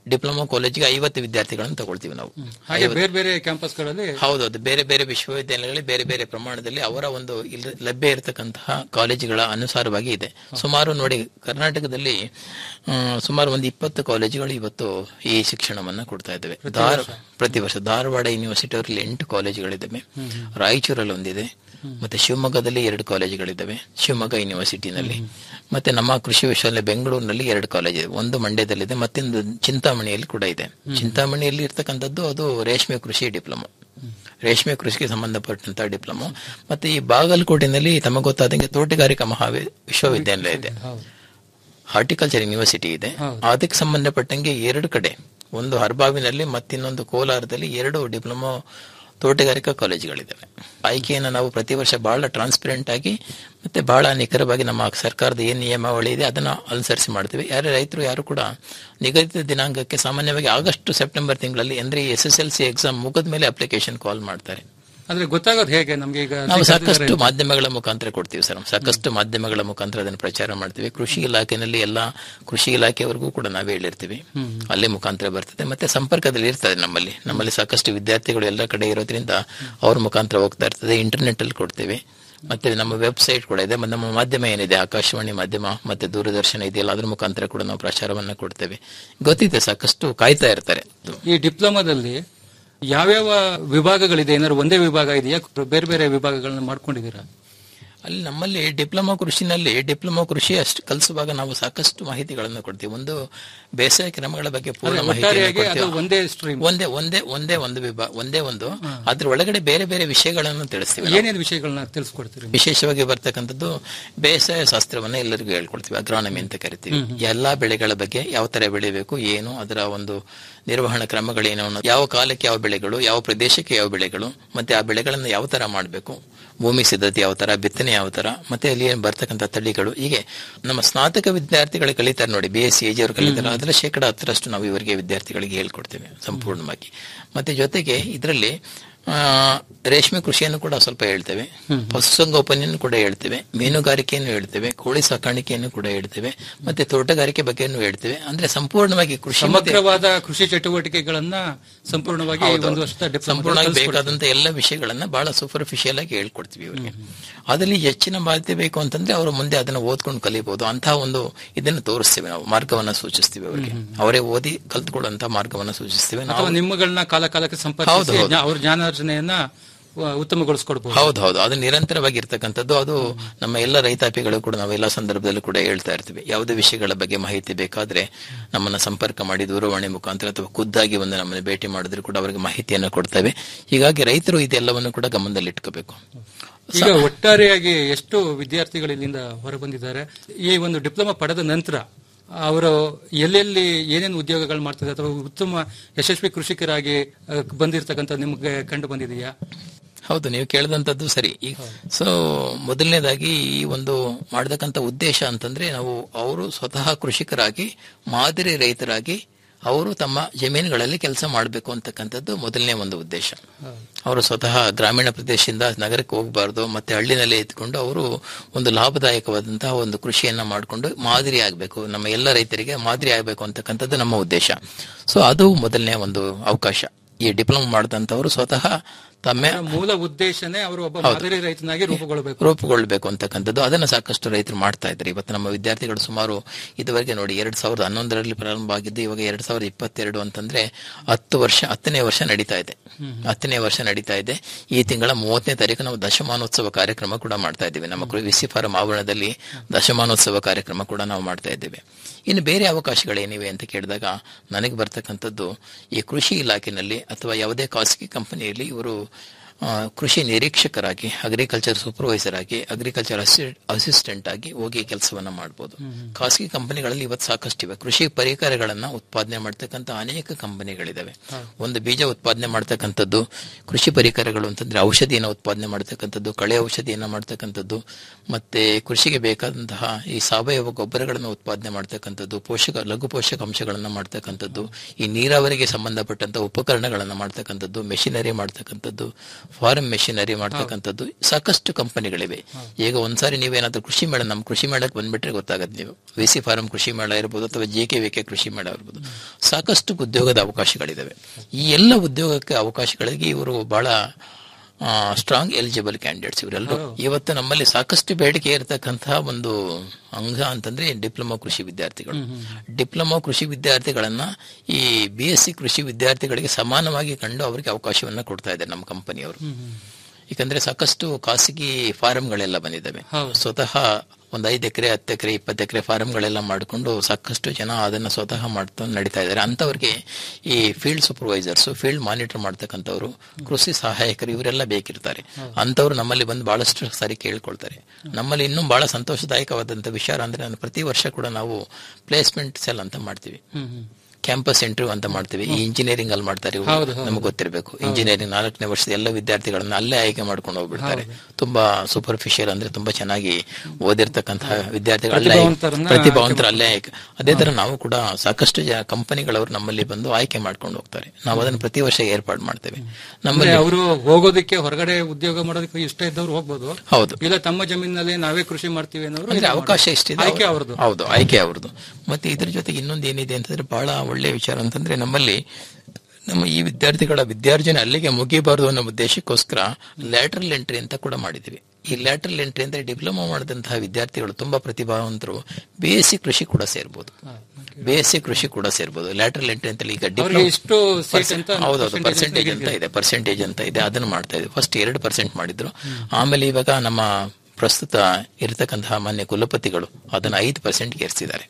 ಡಿಪ್ಲೊಮಾ ಕಾಲೇಜಿಗೆ ಐವತ್ತು ವಿದ್ಯಾರ್ಥಿಗಳನ್ನು ತಗೊಳ್ತೀವಿ ನಾವು ಹಾಗೆ ಬೇರೆ ಬೇರೆ ಕ್ಯಾಂಪಸ್ಗಳಲ್ಲಿ ಹೌದು ಅದು ಬೇರೆ ಬೇರೆ ವಿಶ್ವವಿದ್ಯಾಲಯಗಳಲ್ಲಿ ಬೇರೆ ಬೇರೆ ಪ್ರಮಾಣದಲ್ಲಿ ಅವರ ಒಂದು ಇಲ್- ಲಭ್ಯ ಇರತಕ್ಕಂತಹ ಕಾಲೇಜುಗಳ ಅನುಸಾರವಾಗಿ ಇದೆ ಸುಮಾರು ನೋಡಿ ಕರ್ನಾಟಕದಲ್ಲಿ ಆ, ಸುಮಾರು ಒಂದು ಇಪ್ಪತ್ತು ಕಾಲೇಜುಗಳು ಇವತ್ತು ಈ ಶಿಕ್ಷಣವನ್ನ ಕೊಡ್ತಾ ಇದ್ದಾವೆ ಧಾರ ಪ್ರತಿ ವರ್ಷ ಧಾರವಾಡ ಯೂನಿವರ್ಸಿಟಿ ಅವರಲ್ಲಿ ಎಂಟು ಕಾಲೇಜುಗಳಿದ್ದಾವೆ ರಾಯಚೂರಲ್ಲಿ ಒಂದಿದೆ ಮತ್ತೆ ಶಿವಮೊಗ್ಗದಲ್ಲಿ ಎರಡು ಕಾಲೇಜುಗಳಿದ್ದಾವೆ ಶಿವಮೊಗ್ಗ ಯೂನಿವರ್ಸಿಟಿನಲ್ಲಿ ಮತ್ತೆ ನಮ್ಮ ಕೃಷಿ ವಿಶ್ವವಿದ್ಯಾಲಯ ಬೆಂಗಳೂರಿನಲ್ಲಿ ಎರಡು ಕಾಲೇಜ್ ಇದೆ ಒಂದು ಮಂಡ್ಯದಲ್ಲಿದೆ ಮತ್ತೊಂದು ಚಿಂತಾಮಣಿಯಲ್ಲಿ ಕೂಡ ಇದೆ ಚಿಂತಾಮಣಿಯಲ್ಲಿ ಇರ್ತಕ್ಕಂಥದ್ದು ಅದು ರೇಷ್ಮೆ ಕೃಷಿ ಡಿಪ್ಲೊಮಾ ರೇಷ್ಮೆ ಕೃಷಿಗೆ ಸಂಬಂಧಪಟ್ಟಂತ ಡಿಪ್ಲೊಮಾ ಮತ್ತೆ ಈ ಬಾಗಲಕೋಟೆನಲ್ಲಿ ತಮಗೆ ಗೊತ್ತಾದಂಗೆ ತೋಟಗಾರಿಕಾ ಮಹಾವಿ ವಿಶ್ವವಿದ್ಯಾಲಯ ಇದೆ ಹಾರ್ಟಿಕಲ್ಚರ್ ಯೂನಿವರ್ಸಿಟಿ ಇದೆ ಅದಕ್ಕೆ ಸಂಬಂಧಪಟ್ಟಂಗೆ ಎರಡು ಕಡೆ ಒಂದು ಹರ್ಬಾವಿನಲ್ಲಿ ಮತ್ತಿನ್ನೊಂದು ಕೋಲಾರದಲ್ಲಿ ಎರಡು ಡಿಪ್ಲೊಮಾ ತೋಟಗಾರಿಕಾ ಕಾಲೇಜುಗಳಿದ್ದಾವೆ ಆಯ್ಕೆಯನ್ನು ನಾವು ಪ್ರತಿ ವರ್ಷ ಬಹಳ ಟ್ರಾನ್ಸ್ಪರೆಂಟ್ ಆಗಿ ಮತ್ತೆ ಬಹಳ ನಿಖರವಾಗಿ ನಮ್ಮ ಸರ್ಕಾರದ ಏನ್ ನಿಯಮಾವಳಿ ಇದೆ ಅದನ್ನ ಅನುಸರಿಸಿ ಮಾಡ್ತೀವಿ ಯಾರೇ ರೈತರು ಯಾರು ಕೂಡ ನಿಗದಿತ ದಿನಾಂಕಕ್ಕೆ ಸಾಮಾನ್ಯವಾಗಿ ಆಗಸ್ಟ್ ಸೆಪ್ಟೆಂಬರ್ ತಿಂಗಳಲ್ಲಿ ಅಂದ್ರೆ S S L C exam ಮುಗಿದ ಮೇಲೆ ಅಪ್ಲಿಕೇಶನ್ ಕಾಲ್ ಮಾಡ್ತಾರೆ ಅಂದ್ರೆ ಗೊತ್ತಾಗೋದು ಹೇಗೆ ನಮ್ಗೆ ಈಗ ನಾವು ಸಿಕ್ಕಿದ್ರೆ- ಸಾಕಷ್ಟು ಮಾಧ್ಯಮಗಳ ಮುಖಾಂತರ ಕೊಡ್ತೀವಿ ಸರ್ ಸಾಕಷ್ಟು ಮಾಧ್ಯಮಗಳ ಮುಖಾಂತರ ಅದನ್ನು ಪ್ರಚಾರ ಮಾಡ್ತೀವಿ ಕೃಷಿ ಇಲಾಖೆನಲ್ಲಿ ಎಲ್ಲ ಕೃಷಿ ಇಲಾಖೆವರೆಗೂ ಕೂಡ ನಾವೇ ಹೇಳಿರ್ತೀವಿ ಅಲ್ಲೇ ಮುಖಾಂತರ ಬರ್ತದೆ ಮತ್ತೆ ಸಂಪರ್ಕದಲ್ಲಿ ಇರ್ತದೆ ನಮ್ಮಲ್ಲಿ ನಮ್ಮಲ್ಲಿ ಸಾಕಷ್ಟು ವಿದ್ಯಾರ್ಥಿಗಳು ಎಲ್ಲ ಕಡೆ ಇರೋದ್ರಿಂದ ಅವ್ರ ಮುಖಾಂತರ ಹೋಗ್ತಾ ಇರ್ತದೆ ಇಂಟರ್ನೆಟ್ ಅಲ್ಲಿ ಕೊಡ್ತೇವೆ ಮತ್ತೆ ನಮ್ಮ ವೆಬ್ಸೈಟ್ ಕೂಡ ಇದೆ ಮತ್ತೆ ನಮ್ಮ ಮಾಧ್ಯಮ ಏನಿದೆ ಆಕಾಶವಾಣಿ ಮಾಧ್ಯಮ ಮತ್ತೆ ದೂರದರ್ಶನ ಇದೆಯಲ್ಲ ಅದ್ರ ಮುಖಾಂತರ ಕೂಡ ನಾವು ಪ್ರಚಾರವನ್ನ ಕೊಡ್ತೇವೆ ಗೊತ್ತಿದೆ ಸಾಕಷ್ಟು ಕಾಯ್ತಾ ಇರ್ತಾರೆ ಈ ಡಿಪ್ಲೊಮಾದಲ್ಲಿ ಯಾವ್ಯಾವ ವಿಭಾಗಗಳಿದೆ ಏನಾದ್ರು ಒಂದೇ ವಿಭಾಗ ಇದೆಯಾ ಬೇರೆ ಬೇರೆ ವಿಭಾಗಗಳನ್ನ ಮಾಡ್ಕೊಂಡಿದ್ದೀರಾ ಅಲ್ಲಿ ನಮ್ಮಲ್ಲಿ ಡಿಪ್ಲೊಮಾ ಕೃಷಿನಲ್ಲಿ ಡಿಪ್ಲೊಮಾ ಕೃಷಿ ಅಷ್ಟು ಕಲಿಸುವಾಗ ನಾವು ಸಾಕಷ್ಟು ಮಾಹಿತಿಗಳನ್ನು ಕೊಡ್ತೀವಿ ಒಂದು ಬೇಸಾಯ ಕ್ರಮಗಳ ಬಗ್ಗೆ ಪೂರ್ಣ ಅಂದ್ರೆ ಮಾಹಿತಿಯನ್ನು ಒಟ್ಟಾರೆಯಾಗಿ ಅದು ಕೊಡ್ತೀವಿ. ಒಂದೇ ಸ್ಟ್ರೀಮ್ ಒಂದೇ ಒಂದೇ ಒಂದೇ ಒಂದು ವಿಭಾಗ ಒಂದೇ ಒಂದು ಅದ್ರ ಒಳಗಡೆ ಬೇರೆ ಬೇರೆ ವಿಷಯಗಳನ್ನು ತಿಳಿಸ್ತೀವಿ ನಾವು. ಏನೇನು ವಿಷಯಗಳನ್ನ ತಿಳಿಸ್ಕೊಡ್ತೀರಿ ವಿಶೇಷವಾಗಿ ಬರ್ತಕ್ಕಂಥದ್ದು ಬೇಸಾಯ ಶಾಸ್ತ್ರವನ್ನ ಎಲ್ಲರಿಗೂ ಹೇಳ್ಕೊಡ್ತೀವಿ ಅಗ್ರಾನಮಿ ಅಂತ ಕರಿತೀವಿ ಎಲ್ಲಾ ಬೆಳೆಗಳ ಬಗ್ಗೆ ಯಾವ ತರ ಬೆಳಿಬೇಕು ಏನು ಅದರ ಒಂದು ನಿರ್ವಹಣಾ ಕ್ರಮಗಳೇನು ಅನ್ನೋದು, ಯಾವ ಕಾಲಕ್ಕೆ ಯಾವ ಬೆಳೆಗಳು ಯಾವ ಪ್ರದೇಶಕ್ಕೆ ಯಾವ ಬೆಳೆಗಳು ಮತ್ತೆ ಆ ಬೆಳೆಗಳನ್ನು ಯಾವ ತರ ಮಾಡಬೇಕು ಭೂಮಿ ಸಿದ್ಧತೆ ಯಾವ ತರ ಬಿತ್ತನೆ ಯಾವ ತರ ಮತ್ತೆ ಅಲ್ಲಿ ಏನ್ ಬರ್ತಕ್ಕಂಥ ತಳಿಗಳು ಹೀಗೆ ನಮ್ಮ ಸ್ನಾತಕ ವಿದ್ಯಾರ್ಥಿಗಳು ಕಲಿತಾರೆ ನೋಡಿ ಬಿ ಎಸ್ ಸಿ ಎಜ್ ಅವರು ಕಲಿತಾರೆ ಅದರ ಶೇಕಡ ಹತ್ತರಷ್ಟು ನಾವು ಇವರಿಗೆ ವಿದ್ಯಾರ್ಥಿಗಳಿಗೆ ಹೇಳ್ಕೊಡ್ತೇವೆ ಸಂಪೂರ್ಣವಾಗಿ ಮತ್ತೆ ಜೊತೆಗೆ ಇದರಲ್ಲಿ ಆ, ರೇಷ್ಮೆ ಕೃಷಿಯನ್ನು ಕೂಡ ಸ್ವಲ್ಪ ಹೇಳ್ತೇವೆ ಪಶುಸಂಗೋಪನೆಯನ್ನು ಕೂಡ ಹೇಳ್ತೇವೆ ಮೀನುಗಾರಿಕೆಯನ್ನು ಹೇಳ್ತೇವೆ ಕೋಳಿ ಸಾಕಾಣಿಕೆಯನ್ನು ಕೂಡ ಹೇಳ್ತೇವೆ ಮತ್ತೆ ತೋಟಗಾರಿಕೆ ಬಗ್ಗೆಯನ್ನು ಹೇಳ್ತೇವೆ ಅಂದ್ರೆ ಸಂಪೂರ್ಣವಾಗಿ ಕೃಷಿ ಮತ್ತೆ ಸಮಗ್ರವಾದ ಕೃಷಿ ಚಟುವಟಿಕೆಗಳನ್ನ ಸಂಪೂರ್ಣವಾಗಿ ಹೌದು. ಒಂದು ವರ್ಷದ ಡಿಪ್ಲೊಮಾ ಸಂಪೂರ್ಣವಾಗಿ ಬೇಕಾದಂತ ಎಲ್ಲ ವಿಷಯಗಳನ್ನ ಬಹಳ ಸೂಪರ್ಫಿಷಿಯಲ್ ಆಗಿ ಹೇಳ್ಕೊಡ್ತೀವಿ ಅವರಿಗೆ ಅದರಲ್ಲಿ ಹೆಚ್ಚಿನ ಮಾಹಿತಿ ಬೇಕು ಅಂತಂದ್ರೆ ಅವರು ಮುಂದೆ ಅದನ್ನ ಓದ್ಕೊಂಡು ಕಲಿಬಹುದು ಅಂತಹ ಒಂದು ಇದನ್ನು ತೋರಿಸ್ತೇವೆ ನಾವು ಮಾರ್ಗವನ್ನ ಸೂಚಿಸ್ತೀವಿ ಅವರಿಗೆ ಅವರೇ ಓದಿ ಕಲ್ತ್ಕೊಳ್ಳುವಂತ ಮಾರ್ಗವನ್ನ ಸೂಚಿಸ್ತೇವೆ ನಾವು ಅಥವಾ ನಿಮ್ಮಗಳನ್ನ ಕಾಲ ಕಾಲಕ್ಕೆ ಹೌದು, ಸಂಪರ್ಕಿಸಿ ಹೌದು. ಜ್ಞಾ- ಅವ್ರ ಜ್ಞಾನಾರ್ಜನೆಯನ್ನ ವ- ಉತ್ತಮಗೊಳಿಸ್ಕೊಡ್ಬಹುದು ಹೌದು ಹೌದು ಅದು ನಿರಂತರವಾಗಿ ಇರ್ತಕ್ಕಂಥದ್ದು ಅದು ನಮ್ಮ ಎಲ್ಲ ರೈತಾಪಿಗಳು ಕೂಡ ನಾವು ಎಲ್ಲ ಸಂದರ್ಭದಲ್ಲೂ ಕೂಡ ಹೇಳ್ತಾ ಇರ್ತೀವಿ ಯಾವುದೇ ವಿಷಯಗಳ ಬಗ್ಗೆ ಮಾಹಿತಿ ಬೇಕಾದ್ರೆ ನಮ್ಮನ್ನ ಸಂಪರ್ಕ ಮಾಡಿ ದೂರವಾಣಿ ಮುಖಾಂತರ ಅಥವಾ ಖುದ್ದಾಗಿ ಒಂದು ನಮ್ಮನ್ನು ಭೇಟಿ ಮಾಡಿದ್ರು ಕೂಡ ಅವರಿಗೆ ಮಾಹಿತಿಯನ್ನು ಕೊಡ್ತೇವೆ ಹೀಗಾಗಿ ರೈತರು ಇದೆಲ್ಲವನ್ನು ಕೂಡ ಗಮನದಲ್ಲಿ ಇಟ್ಕೋಬೇಕು ಈಗ ಒಟ್ಟಾರೆಯಾಗಿ ಎಷ್ಟು ವಿದ್ಯಾರ್ಥಿಗಳು ಇಲ್ಲಿಂದ ಹೊರಬಂದಿದ್ದಾರೆ ಈ ಒಂದು ಡಿಪ್ಲೊಮಾ ಪಡೆದ ನಂತರ ಅವರು ಎಲ್ಲೆಲ್ಲಿ ಏನೇನು ಉದ್ಯೋಗಗಳು ಮಾಡ್ತಿದ್ದಾರೆ ಅಥವಾ ಉತ್ತಮ ಯಶಸ್ವಿ ಕೃಷಿಕರಾಗಿ ಆ, ಬಂದಿರ್ತಕ್ಕಂಥ ನಿಮ್ಗೆ ಕಂಡು ಬಂದಿದೆಯಾ ಹೌದು ನೀವು ಕೇಳಿದಂತದ್ದು ಸರಿ ಸೊ ಮೊದಲನೇದಾಗಿ ಈ ಒಂದು ಮಾಡತಕ್ಕಂತ ಉದ್ದೇಶ ಅಂತಂದ್ರೆ ನಾವು ಅವರು ಸ್ವತಃ ಕೃಷಿಕರಾಗಿ ಮಾದರಿ ರೈತರಾಗಿ ಅವರು ತಮ್ಮ ಜಮೀನುಗಳಲ್ಲಿ ಕೆಲಸ ಮಾಡಬೇಕು ಅಂತಕ್ಕಂಥದ್ದು ಮೊದಲನೇ ಒಂದು ಉದ್ದೇಶ ಅವರು ಸ್ವತಃ ಗ್ರಾಮೀಣ ಪ್ರದೇಶದಿಂದ ನಗರಕ್ಕೆ ಹೋಗಬಾರ್ದು ಮತ್ತೆ ಹಳ್ಳಿನಲ್ಲೇ ಇದ್ಕೊಂಡು ಅವರು ಒಂದು ಲಾಭದಾಯಕವಾದಂತಹ ಒಂದು ಕೃಷಿಯನ್ನ ಮಾಡಿಕೊಂಡು ಮಾದರಿ ಆಗಬೇಕು ನಮ್ಮ ಎಲ್ಲ ರೈತರಿಗೆ ಮಾದರಿ ಆಗಬೇಕು ಅಂತಕ್ಕಂಥದ್ದು ನಮ್ಮ ಉದ್ದೇಶ ಸೊ ಅದು ಮೊದಲನೇ ಒಂದು ಅವಕಾಶ ಈ ಡಿಪ್ಲೊಮಾ ಮಾಡಿದಂಥವರು ಸ್ವತಃ ತಮ್ಮ ಮೂಲ ಉದ್ದೇಶನೇ ಅವರು ಒಬ್ಬ ಮಾದರಿ ರೈತನಾಗಿ ರೂಪುಗೊಳ್ಳಬೇಕು ರೂಪುಗೊಳ್ಬೇಕು ಅಂತಕ್ಕಂಥದ್ದು ಅದನ್ನ ಸಾಕಷ್ಟು ರೈತರು ಮಾಡ್ತಾ ಇದ್ದಾರೆ ಇವತ್ತು ನಮ್ಮ ವಿದ್ಯಾರ್ಥಿಗಳು ಸುಮಾರು ಇದುವರೆಗೆ ನೋಡಿ ಎರಡ್ ಸಾವಿರದ ಹನ್ನೊಂದರಲ್ಲಿ ಪ್ರಾರಂಭ ಆಗಿದ್ದು ಇವಾಗ ಎರಡ್ ಸಾವಿರದ ಇಪ್ಪತ್ತೆರಡು ಅಂತಂದ್ರೆ ಹತ್ತು ವರ್ಷ ಹತ್ತನೇ ವರ್ಷ ನಡೀತಾ ಇದೆ ಹತ್ತನೇ ವರ್ಷ ನಡೀತಾ ಇದೆ ಈ ತಿಂಗಳ ಮೂವತ್ತನೇ ತಾರೀಕು ನಾವು ದಶಮಾನೋತ್ಸವ ಕಾರ್ಯಕ್ರಮ ಕೂಡ ಮಾಡ್ತಾ ಇದ್ದೀವಿ ನಮ್ಮ ಕೃ- ವಿಸಿ ಫಾರಂ ಆವರಣದಲ್ಲಿ ದಶಮಾನೋತ್ಸವ ಕಾರ್ಯಕ್ರಮ ಕೂಡ ನಾವು ಮಾಡ್ತಾ ಇದ್ದೇವೆ ಇನ್ನು ಬೇರೆ ಅವಕಾಶಗಳೇನಿವೆ ಅಂತ ಕೇಳಿದಾಗ ನನಗೆ ಬರ್ತಕ್ಕಂಥದ್ದು ಈ ಕೃಷಿ ಇಲಾಖೆನಲ್ಲಿ ಅಥವಾ ಯಾವುದೇ ಖಾಸಗಿ ಕಂಪನಿಯಲ್ಲಿ ಇವರು ಆ, ಕೃಷಿ ನಿರೀಕ್ಷಕರಾಗಿ ಅಗ್ರಿಕಲ್ಚರ್ ಸೂಪರ್ವೈಸರ್ ಆಗಿ ಅಗ್ರಿಕಲ್ಚರ್ ಅಸಿಸ್ಟೆಂಟ್ ಆಗಿ ಹೋಗಿ ಕೆಲಸವನ್ನ ಮಾಡಬಹುದು ಖಾಸಗಿ ಕಂಪನಿಗಳಲ್ಲಿ ಇವತ್ತು ಸಾಕಷ್ಟಿವೆ ಕೃಷಿ ಪರಿಕರಗಳನ್ನ ಉತ್ಪಾದನೆ ಮಾಡ್ತಕ್ಕಂಥ ಅನೇಕ ಕಂಪನಿಗಳಿದಾವೆ ಒಂದು ಬೀಜ ಉತ್ಪಾದನೆ ಮಾಡ್ತಕ್ಕಂಥದ್ದು ಕೃಷಿ ಪರಿಕರಗಳು ಅಂತಂದ್ರೆ ಔಷಧಿಯನ್ನ ಉತ್ಪಾದನೆ ಮಾಡ್ತಕ್ಕಂಥದ್ದು ಕಳೆ ಔಷಧಿಯನ್ನ ಮಾಡ್ತಕ್ಕಂಥದ್ದು ಮತ್ತೆ ಕೃಷಿಗೆ ಬೇಕಾದಂತಹ ಈ ಸಾವಯವ ಗೊಬ್ಬರಗಳನ್ನು ಉತ್ಪಾದನೆ ಮಾಡ್ತಕ್ಕಂಥದ್ದು ಪೋಷಕ ಲಘು ಪೋಷಕಾಂಶಗಳನ್ನ ಮಾಡ್ತಕ್ಕಂಥದ್ದು ಈ ನೀರಾವರಿಗೆ ಸಂಬಂಧಪಟ್ಟಂತ ಉಪಕರಣಗಳನ್ನ ಮಾಡ್ತಕ್ಕಂಥದ್ದು ಮೆಷಿನರಿ ಮಾಡ್ತಕ್ಕಂಥದ್ದು ಫಾರ್ಮ್ ಮೆಷಿನರಿ ಮಾಡ್ತಕ್ಕಂಥದ್ದು ಸಾಕಷ್ಟು ಕಂಪನಿಗಳಿವೆ ಈಗ ಒಂದ್ಸಾರಿ ನೀವೇನಾದ್ರೂ ಕೃಷಿ ಮೇಳ ನಮ್ಮ ಕೃಷಿ ಮೇಳಕ್ಕೆ ಬಂದ್ಬಿಟ್ರೆ ಗೊತ್ತಾಗತ್ತೆ ನೀವು ವಿ ಸಿ ಫಾರ್ಮ್ ಕೃಷಿ ಮೇಳ ಇರ್ಬೋದು ಅಥವಾ ಜೆ ಕೆ ವಿ ಕೆ ಕೃಷಿ ಮೇಳ ಇರ್ಬೋದು ಸಾಕಷ್ಟು ಉದ್ಯೋಗದ ಅವಕಾಶಗಳಿದಾವೆ ಈ ಎಲ್ಲ ಉದ್ಯೋಗಕ್ಕೆ ಅವಕಾಶಗಳಿಗೆ ಇವರು ಬಹಳ ಸ್ಟ್ರಾಂಗ್ ಎಲಿಜಿಬಲ್ ಕ್ಯಾಂಡಿಡೇಟ್ಸ್ ಇವರೆಲ್ಲರೂ ಇವತ್ತು ನಮ್ಮಲ್ಲಿ ಸಾಕಷ್ಟು ಬೇಡಿಕೆ ಇರತಕ್ಕಂತಹ ಒಂದು ಅಂಗ ಅಂತಂದ್ರೆ ಡಿಪ್ಲೊಮಾ ಕೃಷಿ ವಿದ್ಯಾರ್ಥಿಗಳು ಡಿಪ್ಲೊಮಾ ಕೃಷಿ ವಿದ್ಯಾರ್ಥಿಗಳನ್ನ ಈ ಬಿ ಎಸ್ ಸಿ ಕೃಷಿ ವಿದ್ಯಾರ್ಥಿಗಳಿಗೆ ಸಮಾನವಾಗಿ ಕಂಡು ಅವರಿಗೆ ಅವಕಾಶವನ್ನ ಕೊಡ್ತಾ ಇದ್ದಾರೆ ನಮ್ಮ ಕಂಪನಿಯವರು ಯಾಕಂದ್ರೆ ಸಾಕಷ್ಟು ಖಾಸಗಿ ಫಾರಂಗಳೆಲ್ಲ ಬಂದಿದ್ದಾವೆ ಸ್ವತಃ ಒಂದು ಐದು ಎಕರೆ ಹತ್ತು ಎಕರೆ ಇಪ್ಪತ್ತು ಎಕರೆ ಫಾರಂಗಳೆಲ್ಲ ಮಾಡಿಕೊಂಡು ಸಾಕಷ್ಟು ಜನ ಅದನ್ನ ಸ್ವತಃ ಮಾಡ್ತಾ ನಡೀತಾ ಇದ್ದಾರೆ ಅಂತವ್ರಿಗೆ ಈ ಫೀಲ್ಡ್ ಸೂಪರ್ವೈಸರ್ಸ್ ಫೀಲ್ಡ್ ಮಾನಿಟರ್ ಮಾಡ್ತಕ್ಕಂಥವ್ರು ಕೃಷಿ ಸಹಾಯಕರು ಇವರೆಲ್ಲ ಬೇಕಿರ್ತಾರೆ ಅಂತವ್ರು ನಮ್ಮಲ್ಲಿ ಬಂದು ಬಹಳಷ್ಟು ಸಾರಿ ಕೇಳ್ಕೊಳ್ತಾರೆ ನಮ್ಮಲ್ಲಿ ಇನ್ನೂ ಬಹಳ ಸಂತೋಷದಾಯಕವಾದಂತ ವಿಚಾರ ಅಂದ್ರೆ ನಾನು ಪ್ರತಿ ವರ್ಷ ಕೂಡ ನಾವು ಪ್ಲೇಸ್ಮೆಂಟ್ ಸೆಲ್ ಅಂತ ಮಾಡ್ತೀವಿ ಕ್ಯಾಂಪಸ್ ಇಂಟರ್ವ್ಯೂ ಅಂತ ಮಾಡ್ತೀವಿ ಈ ಇಂಜಿನಿಯರಿಂಗ್ ಅಲ್ಲಿ ಮಾಡ್ತಾರೆ ಇವ್ರು. ನಮ್ಗೆ ಗೊತ್ತಿರಬೇಕು ಇಂಜಿನಿಯರಿಂಗ್ ನಾಲ್ಕನೇ ವರ್ಷದ ಎಲ್ಲ ವಿದ್ಯಾರ್ಥಿಗಳನ್ನ ಅಲ್ಲೇ ಆಯ್ಕೆ ಮಾಡ್ಕೊಂಡು ಹೋಗ್ಬಿಡ್ತಾರೆ ತುಂಬಾ ಸೂಪರ್ಫಿಷಿಯಲ್ ಅಂದ್ರೆ ತುಂಬಾ ಚೆನ್ನಾಗಿ ಓದಿರ್ತಕ್ಕಂತಹ ವಿದ್ಯಾರ್ಥಿಗಳು ಅಲ್ಲೇ ಆಯ್ಕೆ- ಪ್ರತಿಭಾವಂತರನ್ನ ಪ್ರತಿಭಾವಂತರ ಅಲ್ಲೇ ಆಯ್ಕೆ ಅದೇ ತರ ನಾವು ಕೂಡ ಸಾಕಷ್ಟು ಜನ ಕಂಪನಿಗಳವರು ನಮ್ಮಲ್ಲಿ ಬಂದು ಆಯ್ಕೆ ಮಾಡ್ಕೊಂಡು ಹೋಗ್ತಾರೆ ನಾವು ಅದನ್ನು ಪ್ರತಿ ವರ್ಷ ಏರ್ಪಾಡು ಮಾಡ್ತೇವೆ ಅಂದ್ರೆ ನಮ್ಮಲ್ಲಿ ಅವರು ಹೋಗೋದಕ್ಕೆ ಹೊರಗಡೆ ಉದ್ಯೋಗ ಮಾಡೋದಕ್ಕೆ ಇಷ್ಟ ಇದ್ದವ್ರು ಹೋಗ್ಬೋದು ಹೌದು ಇಲ್ಲ ತಮ್ಮ ಜಮೀನಲ್ಲಿ ನಾವೇ ಕೃಷಿ ಮಾಡ್ತೀವಿ ಅನ್ನೋರು ಅಂದ್ರೆ ಅವಕಾಶ ಎಷ್ಟಿದೆ ಆಯ್ಕೆ ಅವ್ರದ್ದು ಹೌದು ಆಯ್ಕೆ ಅವ್ರದ್ದು ಮತ್ತೆ ಇದ್ರ ಜೊತೆಗೆ ಇನ್ನೊಂದು ಏನಿದೆ ಅಂತಂದ್ರೆ ಬಹಳ ಒಳ್ಳೆಯ ವಿಚಾರ ಅಂತಂದ್ರೆ ನಮ್ಮಲ್ಲಿ ನಮ್ಮ ಈ ವಿದ್ಯಾರ್ಥಿಗಳ ವಿದ್ಯಾರ್ಜನೆ ಅಲ್ಲಿಗೆ ಮುಗಿಬಾರದು ಅನ್ನೋ ಉದ್ದೇಶಕ್ಕೋಸ್ಕರ ಲ್ಯಾಟ್ರಲ್ ಎಂಟ್ರಿ ಅಂತ ಕೂಡ ಮಾಡಿದ್ವಿ ಈ ಲ್ಯಾಟ್ರಲ್ ಎಂಟ್ರಿ ಅಂದ್ರೆ ಡಿಪ್ಲೊಮಾ ಮಾಡಿದಂತಹ ವಿದ್ಯಾರ್ಥಿಗಳು ತುಂಬಾ ಪ್ರತಿಭಾವಂತರು ಬಿ ಎಸ್ ಸಿ ಕೃಷಿ ಕೂಡ ಸೇರ್ಬೋದು ಬಿ ಎಸ್ ಸಿ ಕೃಷಿ ಕೂಡ ಸೇರ್ಬೋದು ಲ್ಯಾಟ್ರಲ್ ಎಂಟ್ರಿ ಅಂತ ಈಗ ಅವ್ರಿಗೆ ಡಿಪ್ಲೊಮಾ ಇಷ್ಟು ಸೀಟ್ ಅಂತ ಹೌದೌದು percentage ಪರ್ಸೆಂಟೇಜ್ ಅಂತ ಇದೆ ಪರ್ಸೆಂಟೇಜ್ ಅಂತ ಇದೆ ಅದನ್ನು ಮಾಡ್ತಾ ಇದ್ವಿ ಫಸ್ಟ್ ಎರಡು ಪರ್ಸೆಂಟ್ ಮಾಡಿದ್ರು ಆಮೇಲೆ ಇವಾಗ ನಮ್ಮ ಪ್ರಸ್ತುತ ಇರತಕ್ಕಂತಹ ಮಾನ್ಯ ಕುಲಪತಿಗಳು ಅದನ್ನ ಐದು ಪರ್ಸೆಂಟ್ ಏರಿಸಿದ್ದಾರೆ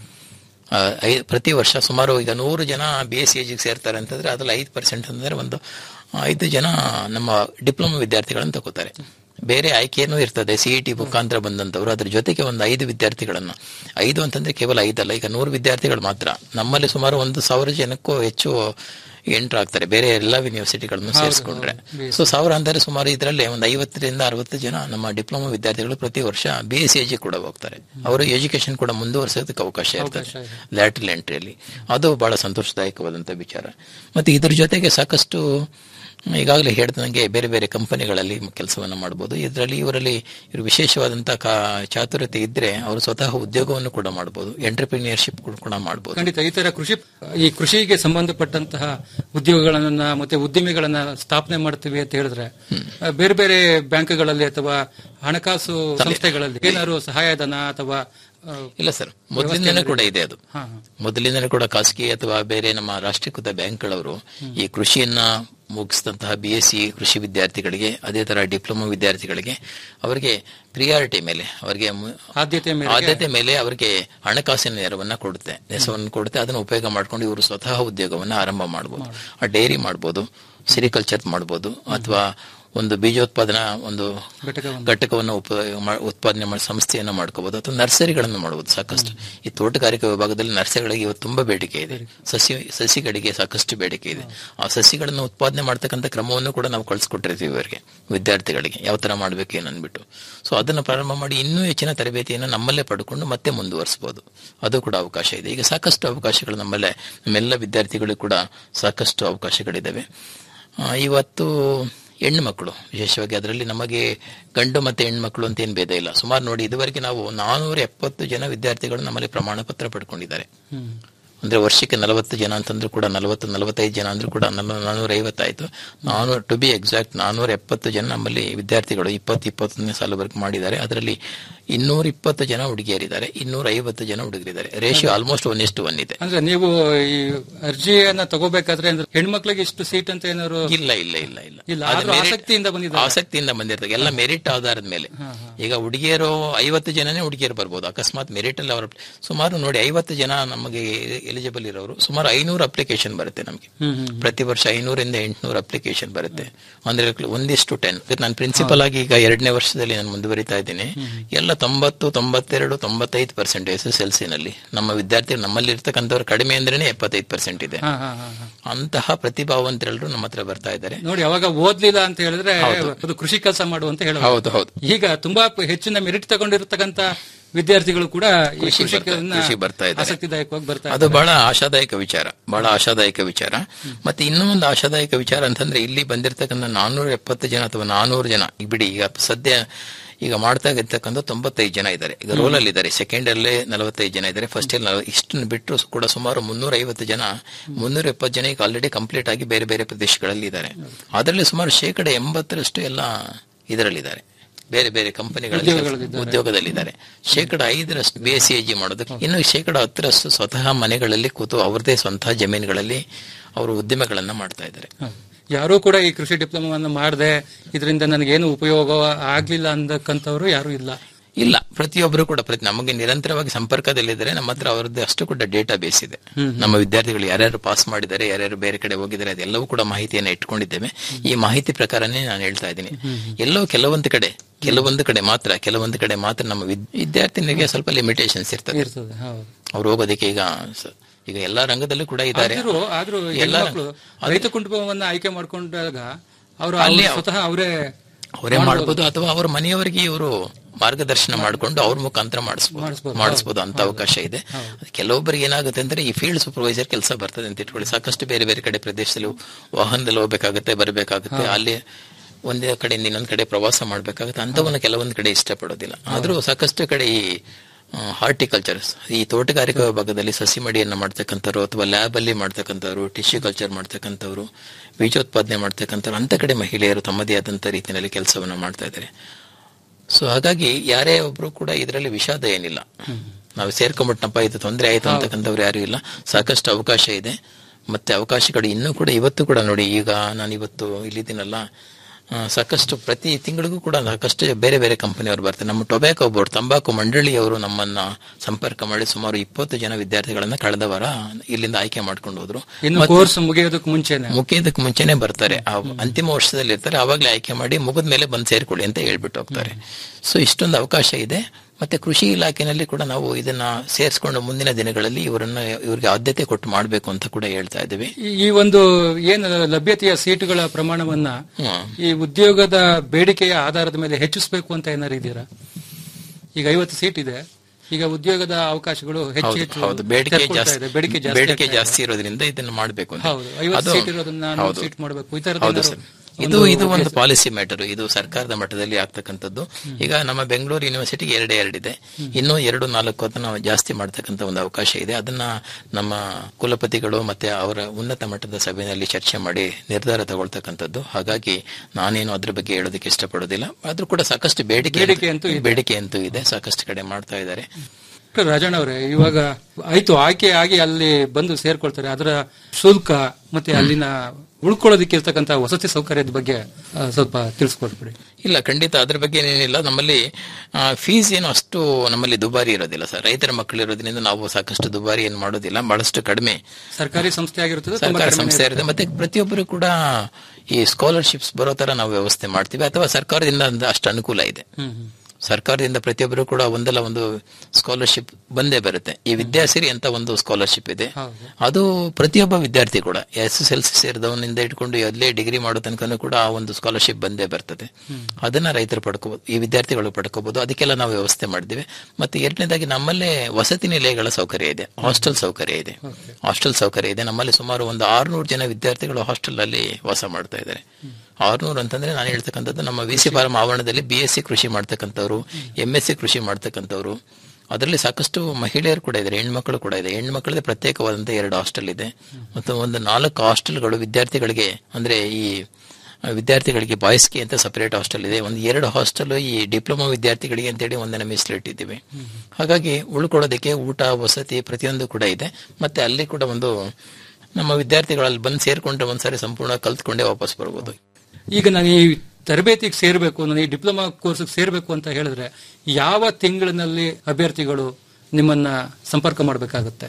ಆ, ಐ- ಪ್ರತಿ ವರ್ಷ ಸುಮಾರು ಈಗ ನೂರು ಜನ ಬಿ ಎಸ್ ಸಿ ಸೇರ್ತಾರೆ ಅಂತಂದ್ರೆ ಅದ್ರಲ್ಲಿ ಐದು ಪರ್ಸೆಂಟ್ ಅಂತಂದ್ರೆ ಒಂದು ಐದು ಜನ ನಮ್ಮ ಡಿಪ್ಲೊಮಾ ವಿದ್ಯಾರ್ಥಿಗಳನ್ನು ತಗೋತಾರೆ ಬೇರೆ ಆಯ್ಕೆಯೂ ಇರ್ತದೆ ಸಿ ಟಿ ಮುಖಾಂತರ ಬಂದಂತವ್ರು ಅದ್ರ ಜೊತೆಗೆ ಒಂದು ಐದು ವಿದ್ಯಾರ್ಥಿಗಳನ್ನ ಐದು ಅಂತಂದ್ರೆ ಕೇವಲ ಐದಲ್ಲ ಈಗ ನೂರು ವಿದ್ಯಾರ್ಥಿಗಳು ಮಾತ್ರ ನಮ್ಮಲ್ಲಿ ಸುಮಾರು ಒಂದು ಸಾವಿರ ಜನಕ್ಕೂ ಹೆಚ್ಚು ಎಂಟರ್ ಆಗ್ತಾರೆ ಬೇರೆ ಎಲ್ಲ ಯೂನಿವರ್ಸಿಟಿಗಳನ್ನು ಸೇರಿಸ್ಕೊಂಡ್ರೆ ಸೊ ಸಾವಿರ ಅಂದರೆ ಸುಮಾರು ಇದರಲ್ಲಿ ಒಂದು ಐವತ್ತರಿಂದ ಅರವತ್ತು ಜನ ನಮ್ಮ ಡಿಪ್ಲೊಮಾ ವಿದ್ಯಾರ್ಥಿಗಳು ಪ್ರತಿ ವರ್ಷ ಬಿ ಎಸ್ ಸಿ ಕೂಡ ಹೋಗ್ತಾರೆ ಅವರು ಎಜುಕೇಶನ್ ಕೂಡ ಮುಂದುವರಿಸೋದಕ್ಕೆ ಅವಕಾಶ ಇರ್ತದೆ ಲ್ಯಾಟ್ರಲ್ ಎಂಟ್ರಿಯಲ್ಲಿ ಅದು ಬಹಳ ಸಂತೋಷದಾಯಕವಾದಂತ ವಿಚಾರ ಮತ್ತೆ ಇದ್ರ ಜೊತೆಗೆ ಸಾಕಷ್ಟು ಈಗಾಗಲೇ ಹೇಳ್ದಂಗೆ ಬೇರೆ ಬೇರೆ ಕಂಪನಿಗಳಲ್ಲಿ ಕೆಲಸವನ್ನ ಮಾಡಬಹುದು ಇದರಲ್ಲಿ ಇವರಲ್ಲಿ ಇವರು ವಿಶೇಷವಾದಂತಹ ಕಾ- ಚಾತುರ್ಯತೆ ಇದ್ರೆ ಅವರು ಸ್ವತಃ ಉದ್ಯೋಗವನ್ನು ಕೂಡ ಮಾಡಬಹುದು ಎಂಟರ್ಪ್ರಿನಿಯರ್ಶಿಪ್ ಕೂಡ ಮಾಡಬಹುದು ಖಂಡಿತ ಈ ತರ ಕೃಷಿ ಈ ಕೃಷಿಗೆ ಸಂಬಂಧಪಟ್ಟಂತಹ ಉದ್ಯೋಗಗಳನ್ನ ಮತ್ತೆ ಉದ್ದಿಮೆಗಳನ್ನ ಸ್ಥಾಪನೆ ಮಾಡ್ತೀವಿ ಅಂತ ಹೇಳಿದ್ರೆ ಆ, ಬೇರೆ ಬೇರೆ ಬ್ಯಾಂಕ್ಗಳಲ್ಲಿ ಅಥವಾ ಹಣಕಾಸು ಸಂಸ್ಥೆಗಳಲ್ಲಿ ಏನಾದ್ರು ಸಹಾಯಧನ ಅಥವಾ ಆ, ಇಲ್ಲ ಸರ್ ಮೊದಲಿಂದನೇ ಕೂಡ ಇದೆ ಅದು ಹಾ, ಹಾ. ಮೊದಲಿಂದನೇ ಕೂಡ ಖಾಸಗಿ ಅಥವಾ ಬೇರೆ ನಮ್ಮ ರಾಷ್ಟ್ರೀಕೃತ ಬ್ಯಾಂಕ್ಗಳವರು ಈ ಕೃಷಿಯನ್ನ ಮುಗಿಸಿದಂತಹ ಬಿ ಎಸ್ ಸಿ ಕೃಷಿ ವಿದ್ಯಾರ್ಥಿಗಳಿಗೆ ಅದೇ ತರ ಡಿಪ್ಲೊಮಾ ವಿದ್ಯಾರ್ಥಿಗಳಿಗೆ ಅವರಿಗೆ ಪ್ರಿಯಾರಿಟಿ ಮೇಲೆ ಅವರಿಗೆ ಮು- ಆದ್ಯತೆ ಮೇಲೆ ಆದ್ಯತೆ ಮೇಲೆ ಅವರಿಗೆ ಹಣಕಾಸಿನ ನೆರವನ್ನ ಕೊಡುತ್ತೆ ನೆಸವನ್ನು ಕೊಡುತ್ತೆ ಅದನ್ನು ಉಪಯೋಗ ಮಾಡ್ಕೊಂಡು ಇವರು ಸ್ವತಃ ಉದ್ಯೋಗವನ್ನ ಆರಂಭ ಮಾಡಬಹುದು ಆ ಡೈರಿ ಮಾಡಬಹುದು ಸಿರಿಕಲ್ಚರ್ ಮಾಡಬಹುದು ಅಥವಾ ಒಂದು ಬೀಜೋತ್ಪಾದನಾ ಒಂದು ಘಟಕವನ್ನು ಘಟಕವನ್ನು ಉಪಯೋಗ ಮಾ- ಉತ್ಪಾದನೆ ಮಾಡಿ ಸಂಸ್ಥೆಯನ್ನ ಮಾಡ್ಕೋಬಹುದು ಅಥವಾ ನರ್ಸರಿಗಳನ್ನು ಮಾಡಬಹುದು ಸಾಕಷ್ಟು ಈ ತೋಟಗಾರಿಕೆ ವಿಭಾಗದಲ್ಲಿ ನರ್ಸರಿಗಳಿಗೆ ಇವತ್ತು ತುಂಬಾ ಬೇಡಿಕೆ ಇದೆ ಸಸಿ ಸಸಿಗಳಿಗೆ ಸಾಕಷ್ಟು ಬೇಡಿಕೆ ಇದೆ ಆ ಸಸಿಗಳನ್ನು ಉತ್ಪಾದನೆ ಮಾಡ್ತಕ್ಕಂಥ ಕ್ರಮವನ್ನು ಕೂಡ ನಾವು ಕಳಿಸ್ಕೊಟ್ಟಿರ್ತೀವಿ ಇವರಿಗೆ ವಿದ್ಯಾರ್ಥಿಗಳಿಗೆ ಯಾವ ತರ ಮಾಡ್ಬೇಕು ಏನು ಅಂದ್ಬಿಟ್ಟು ಸೊ ಅದನ್ನು ಪ್ರಾರಂಭ ಮಾಡಿ ಇನ್ನೂ ಹೆಚ್ಚಿನ ತರಬೇತಿಯನ್ನು ನಮ್ಮಲ್ಲೇ ಪಡ್ಕೊಂಡು ಮತ್ತೆ ಮುಂದುವರಿಸಬಹುದು ಅದು ಕೂಡ ಅವಕಾಶ ಇದೆ ಈಗ ಸಾಕಷ್ಟು ಅವಕಾಶಗಳು ನಮ್ಮಲ್ಲೇ ನಮ್ಮೆಲ್ಲ ವಿದ್ಯಾರ್ಥಿಗಳಿಗೂ ಕೂಡ ಸಾಕಷ್ಟು ಅವಕಾಶಗಳಿದ್ದಾವೆ ಆ, ಇವತ್ತು ಹೆಣ್ಣು ಮಕ್ಕಳು ವಿಶೇಷವಾಗಿ ಅದರಲ್ಲಿ ನಮಗೆ ಗಂಡು ಮತ್ತೆ ಹೆಣ್ಮಕ್ಳು ಅಂತ ಏನು ಭೇದ ಇಲ್ಲ ಸುಮಾರು ನೋಡಿ ಇದುವರೆಗೆ ನಾವು ನಾನೂರ ಎಪ್ಪತ್ತು ಜನ ವಿದ್ಯಾರ್ಥಿಗಳು ನಮ್ಮಲ್ಲಿ ಪ್ರಮಾಣ ಪತ್ರ ಪಡ್ಕೊಂಡಿದ್ದಾರೆ ಅಂದ್ರೆ ವರ್ಷಕ್ಕೆ ನಲವತ್ತು ಜನ ಅಂತಂದ್ರೂ ಕೂಡ ನಲವತ್ತು ನಲವತ್ತೈದು ಜನ ಅಂದ್ರೂ ಕೂಡ ನಾನೂರ ಐವತ್ತಾಯ್ತು ನಾನೂರ ಟು ಬಿ ಎಕ್ಸಾಕ್ಟ್ ನಾನೂರ ಎಪ್ಪತ್ತು ಜನ ನಮ್ಮಲ್ಲಿ ವಿದ್ಯಾರ್ಥಿಗಳು ಇಪ್ಪತ್ತು ಇಪ್ಪತ್ತೊಂದನೇ ಸಾಲವರೆಗೆ ಮಾಡಿದ್ದಾರೆ ಅದರಲ್ಲಿ ಇನ್ನೂರ ಇಪ್ಪತ್ತು ಜನ ಹುಡುಗಿಯರಿದ್ದಾರೆ ಇನ್ನೂರ ಐವತ್ತು ಜನ ಹುಡುಗರಿದ್ದಾರೆ ರೇಷಿಯೋ ಆಲ್ಮೋಸ್ಟ್ ಒನ್ ಇಷ್ಟು ಒನ್ ಇದೆ ಅಂದ್ರೆ ನೀವು ಈ ಅರ್ಜಿಯನ್ನ ತಗೋಬೇಕಾದ್ರೆ ಅಂದ್ರೆ ಹೆಣ್ಮಕ್ಳಿಗೆ ಇಷ್ಟು ಸೀಟ್ ಅಂತ ಏನಾದ್ರು ಇಲ್ಲ ಇಲ್ಲ ಇಲ್ಲ ಇಲ್ಲ ಇಲ್ಲ, ಅದು ಆದ್ರೂ merit- ಆಸಕ್ತಿಯಿಂದ ಬಂದಿದ್ದಾರೆ. ಆಸಕ್ತಿಯಿಂದ ಬಂದಿರ್ತಾರೆ ಎಲ್ಲ ಮೆರಿಟ್ ಆಧಾರದ ಮೇಲೆ ಈಗ ಹುಡುಗಿಯರು ಐವತ್ತು ಜನನೇ ಹುಡುಗಿಯರು ಬರ್ಬೋದು ಅಕಸ್ಮಾತ್ ಮೆರಿಟ್ ಅಲ್ಲಿ ಅವರ ಸುಮಾರು ನೋಡಿ ಐವತ್ತು ಜನ ನಮಗೆ ಎಲಿಜಿಬಲ್ ಇರೋರು ಸುಮಾರು ಐನೂರು ಅಪ್ಲಿಕೇಶನ್ ಬರುತ್ತೆ ನಮಗೆ ಪ್ರತಿ ವರ್ಷ ಐನೂರಿಂದ ಎಂಟುನೂರು ಅಪ್ಲಿಕೇಶನ್ ಬರುತ್ತೆ ಅಂದ್ರೆ ಒಂದಿಷ್ಟು ಟೆನ್ ನಾನು ಪ್ರಿನ್ಸಿಪಲ್ ಆಗಿ ಈಗ ಎರಡನೇ ವರ್ಷದಲ್ಲಿ ನಾನು ಮುಂದುವರಿತಾ ಇದ್ದೀನಿ ಎಲ್ಲ ಎಲ್ಲ ತೊಂಬತ್ತು ತೊಂಬತ್ತೆರಡು ತೊಂಬತ್ತೈದು percent S S L C ನಲ್ಲಿ ನಮ್ಮ ವಿದ್ಯಾರ್ಥಿ ನಮ್ಮಲ್ಲಿ ಇರ್ತಕ್ಕಂಥವ್ರು ಕಡಿಮೆ ಅಂದ್ರೇನೆ ಎಪ್ಪತ್ತೈದು ಪರ್ಸೆಂಟ್ ಇದೆ ಹಾ, ಹಾ, ಹಾ, ಹಾ. ಅಂತಹ ಪ್ರತಿಭಾವಂತರೆಲ್ಲರೂ ನಮ್ಮ ಹತ್ರ ಬರ್ತಾ ಇದ್ದಾರೆ ನೋಡಿ ಅವಾಗ ಓದ್ಲಿಲ್ಲ ಅಂತ ಹೇಳಿದ್ರೆ ಅದು ಕೃಷಿ ಕೆಲಸ ಮಾಡು ಅಂತ ಹೇಳುವ ಹೌದು ಹೌದು ಈಗ ತುಂಬಾ ಪ- ಹೆಚ್ಚಿನ ಮೆರಿಟ್ ತಗೊಂಡಿರತಕ್ಕಂತ ವಿದ್ಯಾರ್ಥಿಗಳು ಕೂಡ ಈ ಕೃಷಿ ಬರ್ತಾ- ಕೃಷಿಕರನ್ನ ಕೃಷಿ ಬರ್ತಾ ಇದ್ದಾರೆ. ಆಸಕ್ತಿದಾಯಕವಾಗಿ ಬರ್ತಾ ಅದು ಬಹಳ ಆಶಾದಾಯಕ ವಿಚಾರ ಬಹಳ ಆಶಾದಾಯಕ ವಿಚಾರ ಮತ್ತೆ ಇನ್ನೂ ಒಂದು ಆಶಾದಾಯಕ ವಿಚಾರ ಅಂತಂದ್ರೆ ಇಲ್ಲಿ ಬಂದಿರತಕ್ಕಂಥ ನಾನ್ನೂರ ಎಪ್ಪತ್ತು ಜನ ಅಥವಾ ನಾನೂರು ಜನ ಈಗ ಬಿಡಿ ಈಗ ಸದ್ಯ ಈಗ ಮಾಡ್ತಾ ಇರ್ತಕ್ಕಂಥ ತೊಂಬತ್ತೈದು ಜನ ಇದ್ದಾರೆ ಈಗ ರೋಲ್ ಅಲ್ಲಿ ಇದ್ದಾರೆ ಸೆಕೆಂಡ್ ಅಲ್ಲೇ ನಲವತ್ತೈದು ಜನ ಇದ್ದಾರೆ ಫಸ್ಟ್ ಅಲ್ಲಿ ಇಷ್ಟನ್ನು ಬಿಟ್ಟರು ಕೂಡ ಸುಮಾರು ಮುನ್ನೂರ ಐವತ್ತು ಜನ ಮುನ್ನೂರ ಎಪ್ಪತ್ತು ಜನ ಈಗ ಆಲ್ರೆಡಿ ಕಂಪ್ಲೀಟ್ ಆಗಿ ಬೇರೆ ಬೇರೆ ಪ್ರದೇಶಗಳಲ್ಲಿ ಇದ್ದಾರೆ ಅದರಲ್ಲಿ ಸುಮಾರು ಶೇಕಡ ಎಂಬತ್ತರಷ್ಟು ಎಲ್ಲ ಇದರಲ್ಲಿದ್ದಾರೆ ಬೇರೆ ಬೇರೆ ಕಂಪನಿಗಳಲ್ಲಿ ಉದ್ಯೋಗದಲ್ಲಿದ್ದಾರೆ ಶೇಕಡ ಐದರಷ್ಟು ಬಿ ಎಸ್ ಸಿ ಮಾಡೋದಕ್ಕೆ ಇನ್ನು ಶೇಕಡ ಹತ್ತರಷ್ಟು ಸ್ವತಃ ಮನೆಗಳಲ್ಲಿ ಕೂತು ಅವ್ರದೇ ಸ್ವಂತ ಜಮೀನುಗಳಲ್ಲಿ ಅವರು ಉದ್ಯಮಗಳನ್ನ ಮಾಡ್ತಾ ಇದ್ದಾರೆ ಯಾರೂ ಕೂಡ ಈ ಕೃಷಿ ಡಿಪ್ಲೊಮಾವನ್ನು ಮಾಡದೆ ಇದರಿಂದ ನನಗೇನು ಉಪಯೋಗ ಆಗ್ಲಿಲ್ಲ ಅಂದಕ್ಕಂಥವ್ರು ಯಾರು ಇಲ್ಲ ಇಲ್ಲ ಪ್ರತಿಯೊಬ್ಬರು ಕೂಡ ಪ್ರತಿ ನಮಗೆ ನಿರಂತರವಾಗಿ ಸಂಪರ್ಕದಲ್ಲಿದ್ದಾರೆ ನಮ್ಮ ಹತ್ರ ಅವರದ್ದು ಅಷ್ಟು ಕೂಡ ಡೇಟಾ ಬೇಸ್ ಇದೆ ನಮ್ಮ ವಿದ್ಯಾರ್ಥಿಗಳು ಯಾರ್ಯಾರು ಪಾಸ್ ಮಾಡಿದ್ದಾರೆ ಯಾರ್ಯಾರು ಬೇರೆ ಕಡೆ ಹೋಗಿದ್ದಾರೆ ಅದೆಲ್ಲವೂ ಕೂಡ ಮಾಹಿತಿಯನ್ನು ಇಟ್ಕೊಂಡಿದ್ದೇವೆ ಈ ಮಾಹಿತಿ ಪ್ರಕಾರನೇ ನಾನು ಹೇಳ್ತಾ ಇದ್ದೀನಿ ಎಲ್ಲೋ ಕೆಲವೊಂದು ಕಡೆ ಕೆಲವೊಂದು ಕಡೆ ಮಾತ್ರ ಕೆಲವೊಂದು ಕಡೆ ಮಾತ್ರ ನಮ್ಮ ವಿದ್- ವಿದ್ಯಾರ್ಥಿನಿಗೆ ಸ್ವಲ್ಪ ಲಿಮಿಟೇಷನ್ಸ್ ಇರ್ತದೆ ಇರ್ತದೆ ಹೌದು ಅವ್ರು ಹೋಗೋದಕ್ಕೆ ಈಗ ಸ- ಈಗ ಎಲ್ಲಾ ರಂಗದಲ್ಲೂ ಕೂಡ ಇದ್ದಾರೆ ಆದ್ರೂ ಆದ್ರೂ ಎಲ್ಲ ಹೆಣ್ಮಕ್ಳು ರೈತ ಕುಟುಂಬವನ್ನ ಆಯ್ಕೆ ಮಾಡ್ಕೊಂಡಾಗ ಅವರು ಅಲ್ಲಿ ಸ್ವತಃ ಅವರೇ ಅವರೇ ಮಾಡಬಹುದು ಅಥವಾ ಅವ್ರ ಮನೆಯವರಿಗೆ ಇವರು ಮಾರ್ಗದರ್ಶನ ಮಾಡಿಕೊಂಡು ಅವ್ರ ಮುಖಾಂತರ ಮಾಡಿಸ್ಬೋದು ಮಾಡಿಸ್ಬೋದು ಅಂತ ಅವಕಾಶ ಇದೆ ಕೆಲವೊಬ್ಬರಿಗೆ ಏನಾಗುತ್ತೆ ಅಂದ್ರೆ ಈ ಫೀಲ್ಡ್ ಸೂಪರ್ವೈಸರ್ ಕೆಲಸ ಬರ್ತದೆ ಅಂತ ಇಟ್ಕೊಳ್ಳಿ ಸಾಕಷ್ಟು ಬೇರೆ ಬೇರೆ ಕಡೆ ಪ್ರದೇಶದಲ್ಲಿ ವಾಹನದಲ್ಲಿ ಹೋಗ್ಬೇಕಾಗುತ್ತೆ ಬರಬೇಕಾಗುತ್ತೆ ಅಲ್ಲಿ ಒಂದೇ ಕಡೆಯಿಂದ ಇನ್ನೊಂದ್ ಕಡೆ ಪ್ರವಾಸ ಮಾಡ್ಬೇಕಾಗುತ್ತೆ ಅಂತವನ್ನ ಕೆಲವೊಂದು ಕಡೆ ಇಷ್ಟಪಡೋದಿಲ್ಲ ಆದ್ರೂ ಸಾಕಷ್ಟು ಕಡೆ ಈ ಹಾರ್ಟಿಕಲ್ಚರ್ ಈ ತೋಟಗಾರಿಕಾ ವಿಭಾಗದಲ್ಲಿ ಸಸಿ ಮಡಿಯನ್ನ ಮಾಡ್ತಕ್ಕಂಥವ್ರು ಅಥವಾ ಲ್ಯಾಬ್ ಅಲ್ಲಿ ಮಾಡ್ತಕ್ಕಂಥವ್ರು ಟಿಶ್ಯೂ ಕಲ್ಚರ್ ಮಾಡ್ತಕ್ಕಂಥವ್ರು ಬೀಜೋತ್ಪಾದನೆ ಮಾಡ್ತಕ್ಕಂಥವ್ರು ಅಂತ ಕಡೆ ಮಹಿಳೆಯರು ತಮ್ಮದೇ ಆದಂತ ರೀತಿಯಲ್ಲಿ ಕೆಲಸವನ್ನ ಮಾಡ್ತಾ ಇದ್ದಾರೆ ಸೊ ಹಾಗಾಗಿ ಯಾರೇ ಒಬ್ರು ಕೂಡ ಇದರಲ್ಲಿ ವಿಷಾದ ಏನಿಲ್ಲ ನಾವು ಸೇರ್ಕೊಂಡ್ಬಿಟ್ನಪ್ಪ ಇದು ತೊಂದರೆ ಆಯ್ತು ಅಂತಕ್ಕಂಥವ್ರು ಯಾರು ಇಲ್ಲ ಸಾಕಷ್ಟು ಅವಕಾಶ ಇದೆ ಮತ್ತೆ ಅವಕಾಶಗಳು ಇನ್ನೂ ಕೂಡ ಇವತ್ತು ಕೂಡ ನೋಡಿ ಈಗ ನಾನು ಇವತ್ತು ಇಲ್ಲಿದ್ದೀನಲ್ಲ ಆ, ಸಾಕಷ್ಟು ಪ್ರತಿ ತಿಂಗಳಿಗೂ ಕೂಡ ಸಾಕಷ್ಟು ಬೇರೆ ಬೇರೆ ಕಂಪನಿಯವರು ಬರ್ತಾರೆ ನಮ್ಮ ಟೊಬ್ಯಾಕೊ ಬೋರ್ಡ್ ತಂಬಾಕು ಮಂಡಳಿಯವರು ನಮ್ಮನ್ನ ಸಂಪರ್ಕ ಮಾಡಿ ಸುಮಾರು ಇಪ್ಪತ್ತು ಜನ ವಿದ್ಯಾರ್ಥಿಗಳನ್ನ ಕಳೆದ ವಾರ ಇಲ್ಲಿಂದ ಆಯ್ಕೆ ಮಾಡ್ಕೊಂಡು ಹೋದ್ರು ಇನ್ನು ಕೋರ್ಸ್ ಮುಗಿಯೋದಕ್ಕೆ ಮುಂಚೆನೆ ಮುಗಿಯೋದಕ್ಕೆ ಮುಂಚೆನೆ ಬರ್ತಾರೆ ಆ ಅಂತಿಮ ವರ್ಷದಲ್ಲಿ ಇರ್ತಾರೆ ಅವಾಗಲೇ ಆಯ್ಕೆ ಮಾಡಿ ಮುಗಿದ ಮೇಲೆ ಬಂದು ಸೇರ್ಕೊಳ್ಳಿ ಅಂತ ಹೇಳ್ಬಿಟ್ಟು ಹೋಗ್ತಾರೆ ಸೊ ಇಷ್ಟೊಂದು ಅವಕಾಶ ಇದೆ ಮತ್ತೆ ಕೃಷಿ ಇಲಾಖೆನಲ್ಲಿ ಕೂಡ ನಾವು ಇದನ್ನ ಸೇರಿಸ್ಕೊಂಡು ಮುಂದಿನ ದಿನಗಳಲ್ಲಿ ಇವರನ್ನ ಇವರಿಗೆ ಆದ್ಯತೆ ಕೊಟ್ಟು ಮಾಡಬೇಕು ಅಂತ ಕೂಡ ಹೇಳ್ತಾ ಇದ್ದೀವಿ ಈ- ಈ ಒಂದು ಏನು ಲಭ್ಯತೆಯ ಸೀಟುಗಳ ಪ್ರಮಾಣವನ್ನ ಹ್ಮ್. ಈ ಉದ್ಯೋಗದ ಬೇಡಿಕೆಯ ಆಧಾರದ ಮೇಲೆ ಹೆಚ್ಚಿಸಬೇಕು ಅಂತ ಏನಾರು ಇದ್ದೀರಾ ಈಗ ಐವತ್ತು ಸೀಟ್ ಇದೆ ಈಗ ಉದ್ಯೋಗದ ಅವಕಾಶಗಳು ಹೆಚ್ಚು ಹೌದು ಹೆಚ್ಚು ಹೌದು ಬೇಡಿಕೆ ತೆರ್ಕೊಳ್ತಾ ಜಾಸ್ತಿ ಇದೆ. ಬೇಡಿಕೆ ಜಾಸ್ತಿ ಬೇಡಿಕೆ ಆಗ್ತಾ ಇದೆ. ಜಾಸ್ತಿ ಇರೋದ್ರಿಂದ ಇದನ್ನ ಮಾಡಬೇಕು ಅಂತ ಹೌದು ಐವತ್ತು ಅದು- ಸೀಟ್ ಇರೋದನ್ನ ನೂರು ಹೌದು. ಸೀಟ್ ಮಾಡಬೇಕು ಈ ತರದ ಹೌದು ಏನಾದ್ರು ಸರ್ ಇದು ಇದು ಒಂದು ಪಾಲಿಸಿ ಮ್ಯಾಟರ್ ಇದು ಸರ್ಕಾರದ ಮಟ್ಟದಲ್ಲಿ ಆಗ್ತಕ್ಕಂಥದ್ದು ಈಗ ನಮ್ಮ ಬೆಂಗಳೂರು ಯೂನಿವರ್ಸಿಟಿಗೆ ಎರಡೇ ಎರಡಿದೆ ಇನ್ನೂ ಎರಡು ನಾಲ್ಕು ಅದನ್ನ ಜಾಸ್ತಿ ಮಾಡ್ತಕ್ಕಂಥ ಒಂದು ಅವಕಾಶ ಇದೆ ಅದನ್ನ ನಮ್ಮ ಕುಲಪತಿಗಳು ಮತ್ತೆ ಅವರ ಉನ್ನತ ಮಟ್ಟದ ಸಭೆಯಲ್ಲಿ ಚರ್ಚೆ ಮಾಡಿ ನಿರ್ಧಾರ ತಗೊಳ್ತಕ್ಕಂಥದ್ದು ಹಾಗಾಗಿ ನಾನೇನು ಅದ್ರ ಬಗ್ಗೆ ಹೇಳೋದಕ್ಕೆ ಇಷ್ಟಪಡೋದಿಲ್ಲ ಆದ್ರೂ ಕೂಡ ಸಾಕಷ್ಟು ಬೇಡಿಕೆ ಬೇಡಿಕೆ ಅಂತೂ ಇದೆ. ಬೇಡಿಕೆ ಅಂತೂ ಇದೆ ಸಾಕಷ್ಟು ಕಡೆ ಮಾಡ್ತಾ ಇದ್ದಾರೆ ಡಾಕ್ಟರ್ ರಾಜಣ್ಣ ಅವರೇ ಇವಾಗ ಆಯ್ತು ಆಯ್ಕೆ ಆಗಿ ಅಲ್ಲಿ ಬಂದು ಸೇರ್ಕೊಳ್ತಾರೆ ಅದರ ಶುಲ್ಕ ಮತ್ತೆ ಅಲ್ಲಿನ ಉಳ್ಕೊಳ್ಳೋದಕ್ಕೆ ಇರ್ತಕ್ಕಂಥ ವಸತಿ ಸೌಕರ್ಯದ ಬಗ್ಗೆ ಆ, ಸ್ವಲ್ಪ ತಿಳಿಸ್ಕೊಡ್ಬಿಡಿ ಇಲ್ಲ ಖಂಡಿತ ಅದ್ರ ಬಗ್ಗೆ ಏನಿಲ್ಲ ನಮ್ಮಲ್ಲಿ ಫೀಸ್ ಏನು ಅಷ್ಟು ನಮ್ಮಲ್ಲಿ ದುಬಾರಿ ಇರೋದಿಲ್ಲ ಸರ್ ರೈತರ ಮಕ್ಕಳು ಇರೋದ್ರಿಂದ ನಾವು ಸಾಕಷ್ಟು ದುಬಾರಿ ಏನು ಮಾಡೋದಿಲ್ಲ ಬಹಳಷ್ಟು ಕಡಿಮೆ ಸರ್ಕಾರಿ ಸಂಸ್ಥೆ ಆಗಿರುತ್ತದೆ ತುಂಬಾ ಸರ್ಕಾರ ಕಡಿಮೆ ಸಂಸ್ಥೆ ಇರುತ್ತೆ ಮತ್ತೆ ಪ್ರತಿಯೊಬ್ಬರು ಕೂಡ ಈ ಸ್ಕಾಲರ್ಶಿಪ್ಸ್ ಬರೋ ತರ ನಾವು ವ್ಯವಸ್ಥೆ ಮಾಡ್ತೀವಿ ಅಥವಾ ಸರ್ಕಾರದಿಂದ ಒಂದು ಅಷ್ಟು ಅನುಕೂಲ ಇದೆ ಹ್ಮ್, ಹ್ಮ್. ಸರ್ಕಾರದಿಂದ ಪ್ರತಿಯೊಬ್ಬರು ಕೂಡ ಒಂದಲ್ಲ ಒಂದು ಸ್ಕಾಲರ್ಶಿಪ್ ಬಂದೇ ಬರುತ್ತೆ ಈ ವಿದ್ಯಾಸಿರಿ ಅಂತ ಒಂದು ಸ್ಕಾಲರ್ಶಿಪ್ ಇದೆ ಹೌದು. ಅದು ಪ್ರತಿಯೊಬ್ಬ ವಿದ್ಯಾರ್ಥಿ ಕೂಡ ಎಸ್ ಎಸ್ ಎಲ್ ಸಿ ಸೇರಿದವನಿಂದ ಇಟ್ಕೊಂಡು ಎಲ್ಲೇ ಡಿಗ್ರಿ ಮಾಡೋ ತನಕನೂ ಕೂಡ ಆ ಒಂದು ಸ್ಕಾಲರ್ಶಿಪ್ ಬಂದೇ ಬರ್ತದೆ ಅದನ್ನ ರೈತರು ಪಡ್ಕೋಬಹುದು ಈ ವಿದ್ಯಾರ್ಥಿಗಳು ಪಡ್ಕೋಬಹುದು ಅದಕ್ಕೆಲ್ಲ ನಾವು ವ್ಯವಸ್ಥೆ ಮಾಡಿದ್ದೀವಿ ಮತ್ತೆ ಎರಡನೇದಾಗಿ ನಮ್ಮಲ್ಲೇ ವಸತಿ ನಿಲಯಗಳ ಸೌಕರ್ಯ ಇದೆ ಹಾಸ್ಟೆಲ್ ಸೌಕರ್ಯ ಇದೆ ಹಾಸ್ಟೆಲ್ ಸೌಕರ್ಯ ಇದೆ ನಮ್ಮಲ್ಲಿ ಸುಮಾರು ಒಂದು ಆರ್ನೂರು ಜನ ವಿದ್ಯಾರ್ಥಿಗಳು ಹಾಸ್ಟೆಲ್ ಅಲ್ಲಿ ವಾಸ ಮಾಡ್ತಾ ಇದ್ದಾರೆ ಆರ್ನೂರು ಅಂತಂದ್ರೆ ನಾನು ಹೇಳ್ತಕ್ಕಂಥದ್ದು ನಮ್ಮ ವಿ ಸಿ ಫಾರ್ಮ್ ಆವರಣದಲ್ಲಿ ಬಿ ಎಸ್ ಸಿ ಕೃಷಿ ಮಾಡ್ತಕ್ಕಂಥವ್ರು ಎಂ ಎಸ್ ಸಿ ಕೃಷಿ ಮಾಡ್ತಕ್ಕಂಥವ್ರು ಅದರಲ್ಲಿ ಸಾಕಷ್ಟು ಮಹಿಳೆಯರು ಕೂಡ ಇದ್ದಾರೆ ಹೆಣ್ಮಕ್ಳು ಕೂಡ ಇದೆ ಹೆಣ್ಮಕ್ಳದೇ ಪ್ರತ್ಯೇಕವಾದಂತ ಎರಡು ಹಾಸ್ಟೆಲ್ ಇದೆ ಮತ್ತು ಒಂದು ನಾಲ್ಕು ಹಾಸ್ಟೆಲ್ಗಳು ವಿದ್ಯಾರ್ಥಿಗಳಿಗೆ ಅಂದ್ರೆ ಈ ವಿದ್ಯಾರ್ಥಿಗಳಿಗೆ ಬಾಯ್ಸ್ಗೆ ಅಂತ ಸಪರೇಟ್ ಹಾಸ್ಟೆಲ್ ಇದೆ ಒಂದು ಎರಡು ಹಾಸ್ಟೆಲ್ ಈ ಡಿಪ್ಲೊಮಾ ವಿದ್ಯಾರ್ಥಿಗಳಿಗೆ ಅಂತೇಳಿ ಒಂದನ್ನು ಮೀಸಲಿಟ್ಟಿದ್ದೀವಿ ಹಾಗಾಗಿ ಉಳ್ಕೊಳ್ಳೋದಕ್ಕೆ ಊಟ ವಸತಿ ಪ್ರತಿಯೊಂದು ಕೂಡ ಇದೆ ಮತ್ತೆ ಅಲ್ಲಿ ಕೂಡ ಒಂದು ನಮ್ಮ ವಿದ್ಯಾರ್ಥಿಗಳಲ್ಲಿ ಬಂದು ಸೇರ್ಕೊಂಡ್ರೆ ಒಂದ್ಸಾರಿ ಸಂಪೂರ್ಣ ಕಲ್ತ್ಕೊಂಡೇ ವಾಪಸ್ ಬರ್ಬೋದು ಈಗ ನಾನು ಈ ತರಬೇತಿಗೆ ಸೇರ್ಬೇಕು ನಾನು ಈ ಡಿಪ್ಲೊಮಾ ಕೋರ್ಸ್ ಸೇರ್ಬೇಕು ಅಂತ ಹೇಳಿದ್ರೆ ಯಾವ ತಿಂಗಳಿನಲ್ಲಿ ಅಭ್ಯರ್ಥಿಗಳು ನಿಮ್ಮನ್ನ ಸಂಪರ್ಕ ಮಾಡಬೇಕಾಗುತ್ತೆ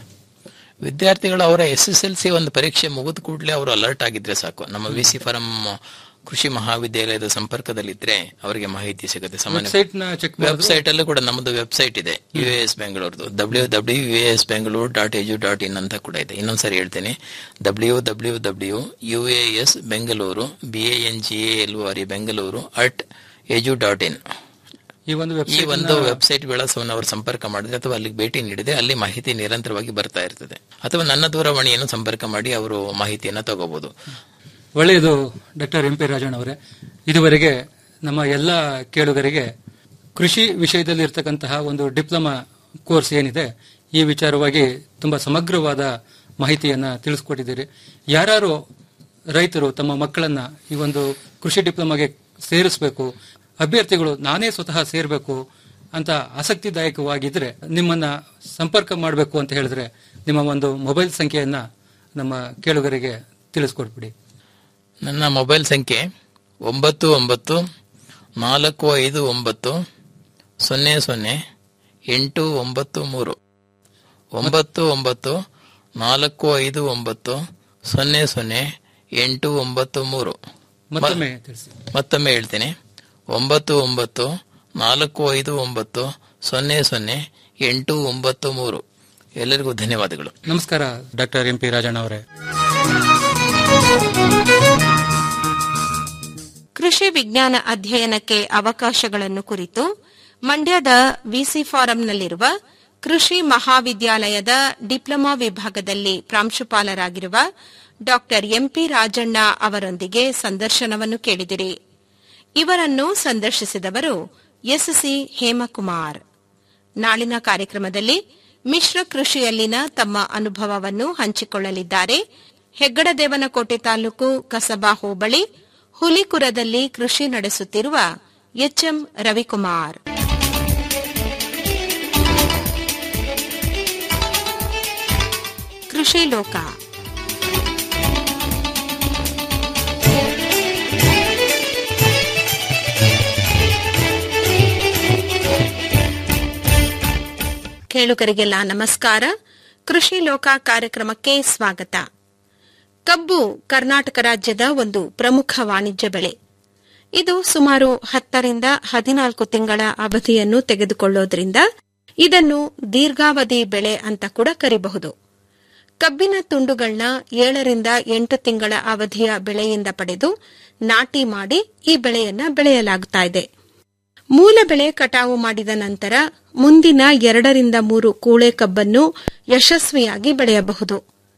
ವಿದ್ಯಾರ್ಥಿಗಳು ಅವರ ಎಸ್ ಎಸ್ ಎಲ್ ಸಿ ಒಂದು ಪರೀಕ್ಷೆ ಮುಗಿದ ಕೂಡಲೇ ಅವರು ಅಲರ್ಟ್ ಆಗಿದ್ರೆ ಸಾಕು ನಮ್ಮ ವಿ ಸಿ ಫಾರಂ ಕೃಷಿ ಮಹಾವಿದ್ಯಾಲಯದ ಸಂಪರ್ಕದಲ್ಲಿದ್ರೆ ಅವರಿಗೆ ಮಾಹಿತಿ ಸಿಗುತ್ತೆ ಸಾಮಾನ್ಯ ವೆಬ್ಸೈಟ್ ನ ಚೆಕ್ ವೆಬ್ಸೈಟ್ ಅಲ್ಲೂ ಕೂಡ ನಮ್ಮದು ವೆಬ್ಸೈಟ್ ಇದೆ ಯು ಎಸ್ ಬೆಂಗಳೂರದು W W U S Bengaluru dot edu dot in ಅಂತ ಕೂಡ ಇದೆ ಇನ್ನೊಂದ್ಸರಿ ಹೇಳ್ತೇನೆ W W W U A S Bengaluru B A N G A L R E Bengaluru at edu dot in ಈ ಒಂದು ಈ ವೆಬ್ಸೈಟ್ ಒಂದು ವೆಬ್ಸೈಟ್ ವಿಳಾಸವನ್ನು ಅವರು ಸಂಪರ್ಕ ಮಾಡಿದ್ರೆ ಅಥವಾ ಅಲ್ಲಿಗೆ ಭೇಟಿ ನೀಡಿದ್ರೆ ಅಲ್ಲಿ ಮಾಹಿತಿ ನಿರಂತರವಾಗಿ ಬರ್ತಾ ಇರ್ತದೆ ಅಥವಾ ನನ್ನ ದೂರವಾಣಿಯನ್ನು ಸಂಪರ್ಕ ಮಾಡಿ ಅವರು ಮಾಹಿತಿಯನ್ನ ತಗೋಬಹುದು ಒಳ್ಳೆಯದು ಡಾಕ್ಟರ್ ಎಂ ಪಿ ರಾಜಣ್ಣ ಅವರೇ ಇದುವರೆಗೆ ನಮ್ಮ ಎಲ್ಲ ಕೇಳುಗರಿಗೆ ಕೃಷಿ ವಿಷಯದಲ್ಲಿ ಇರ್ತಕ್ಕಂತಹ ಒಂದು ಡಿಪ್ಲೊಮಾ ಕೋರ್ಸ್ ಏನಿದೆ ಈ ವಿಚಾರವಾಗಿ ತುಂಬಾ ಸಮಗ್ರವಾದ ಮಾಹಿತಿಯನ್ನ ತಿಳಿಸ್ಕೊಟ್ಟಿದ್ದೀರಿ ಯಾರು ರೈತರು ತಮ್ಮ ಮಕ್ಕಳನ್ನ ಈ ಒಂದು ಕೃಷಿ ಡಿಪ್ಲೊಮಾಗೆ ಸೇರಿಸಬೇಕು ಅಭ್ಯರ್ಥಿಗಳು ನಾನೇ ಸ್ವತಃ ಸೇರಬೇಕು ಅಂತ ಆಸಕ್ತಿದಾಯಕವಾಗಿದ್ರೆ ನಿಮ್ಮನ್ನ ಸಂಪರ್ಕ ಮಾಡಬೇಕು ಅಂತ ಹೇಳಿದ್ರೆ ನಿಮ್ಮ ಒಂದು ಮೊಬೈಲ್ ಸಂಖ್ಯೆಯನ್ನ ನಮ್ಮ ಕೇಳುಗರಿಗೆ ತಿಳಿಸ್ಕೊಡ್ಬಿಡಿ ನನ್ನ ಮೊಬೈಲ್ ಸಂಖ್ಯೆ ಒಂಬತ್ತು ಒಂಬತ್ತು ನಾಲ್ಕು ಐದು ಒಂಬತ್ತು ಸೊನ್ನೆ ಸೊನ್ನೆ ಎಂಟು ಒಂಬತ್ತು ಮೂರು ಒಂಬತ್ತು ಒಂಬತ್ತು ನಾಲ್ಕು ಐದು ಒಂಬತ್ತು ಸೊನ್ನೆ ಸೊನ್ನೆ ಎಂಟು ಒಂಬತ್ತು ಮೂರು ಮತ್ತೊಮ್ಮೆ ತಿಳಿಸಿ ಮತ್ತೊಮ್ಮೆ ಹೇಳ್ತೇನೆ ಒಂಬತ್ತು ಒಂಬತ್ತು ನಾಲ್ಕು ಐದು ಒಂಬತ್ತು ಸೊನ್ನೆ ಸೊನ್ನೆ ಎಂಟು ಒಂಬತ್ತು ಮೂರು ಎಲ್ಲರಿಗೂ ಧನ್ಯವಾದಗಳು ನಮಸ್ಕಾರ ಡಾಕ್ಟರ್ ಎಂ ಪಿ ರಾಜಣ್ಣ ಅವರೇ ಕೃಷಿ ವಿಜ್ಞಾನ ಅಧ್ಯಯನಕ್ಕೆ ಅವಕಾಶಗಳನ್ನು ಕುರಿತು ಮಂಡ್ಯದ ವಿಸಿ ಫಾರಂನಲ್ಲಿರುವ ಕೃಷಿ ಮಹಾವಿದ್ಯಾಲಯದ ಡಿಪ್ಲೊಮಾ ವಿಭಾಗದಲ್ಲಿ ಪ್ರಾಂಶುಪಾಲರಾಗಿರುವ ಡಾಕ್ಟರ್ ಎಂಪಿ ರಾಜಣ್ಣ ಅವರೊಂದಿಗೆ ಸಂದರ್ಶನವನ್ನು ಕೇಳಿದಿರಿ ಇವರನ್ನು ಸಂದರ್ಶಿಸಿದವರು ಎಸ್ಸಿ ಹೇಮಕುಮಾರ್ ನಾಳಿನ ಕಾರ್ಯಕ್ರಮದಲ್ಲಿ ಮಿಶ್ರ ಕೃಷಿಯಲ್ಲಿನ ತಮ್ಮ ಅನುಭವವನ್ನು ಹಂಚಿಕೊಳ್ಳಲಿದ್ದಾರೆ ಹೆಗ್ಗಡದೇವನಕೋಟೆ ತಾಲೂಕು ಕಸಬಾ ಹೋಬಳಿ ಹುಲಿಕುರದಲ್ಲಿ ಕೃಷಿ ನಡೆಸುತ್ತಿರುವ ಎಚ್ಎಂ ರವಿಕುಮಾರ್ ಕೃಷಿ ಲೋಕ ಕೇಳುಗರಿಗೆಲ್ಲ ನಮಸ್ಕಾರ ಕೃಷಿ ಲೋಕ ಕಾರ್ಯಕ್ರಮಕ್ಕೆ ಸ್ವಾಗತ ಕಬ್ಬು ಕರ್ನಾಟಕ ರಾಜ್ಯದ ಒಂದು ಪ್ರಮುಖ ವಾಣಿಜ್ಯ ಬೆಳೆ ಇದು ಸುಮಾರು ಹತ್ತರಿಂದ ಹದಿನಾಲ್ಕು ತಿಂಗಳ ಅವಧಿಯನ್ನು ತೆಗೆದುಕೊಳ್ಳೋದ್ರಿಂದ ಇದನ್ನು ದೀರ್ಘಾವಧಿ ಬೆಳೆ ಅಂತ ಕೂಡ ಕರಿಬಹುದು ಕಬ್ಬಿನ ತುಂಡುಗಳನ್ನ ಏಳರಿಂದ ಎಂಟು ತಿಂಗಳ ಅವಧಿಯ ಬೆಳೆಯಿಂದ ಪಡೆದು ನಾಟಿ ಮಾಡಿ ಈ ಬೆಳೆಯನ್ನ ಬೆಳೆಯಲಾಗುತ್ತಾ ಇದೆ ಮೂಲ ಬೆಳೆ ಕಟಾವು ಮಾಡಿದ ನಂತರ ಮುಂದಿನ ಎರಡರಿಂದ ಮೂರು ಕೂಳೆ ಕಬ್ಬನ್ನು ಯಶಸ್ವಿಯಾಗಿ ಬೆಳೆಯಬಹುದು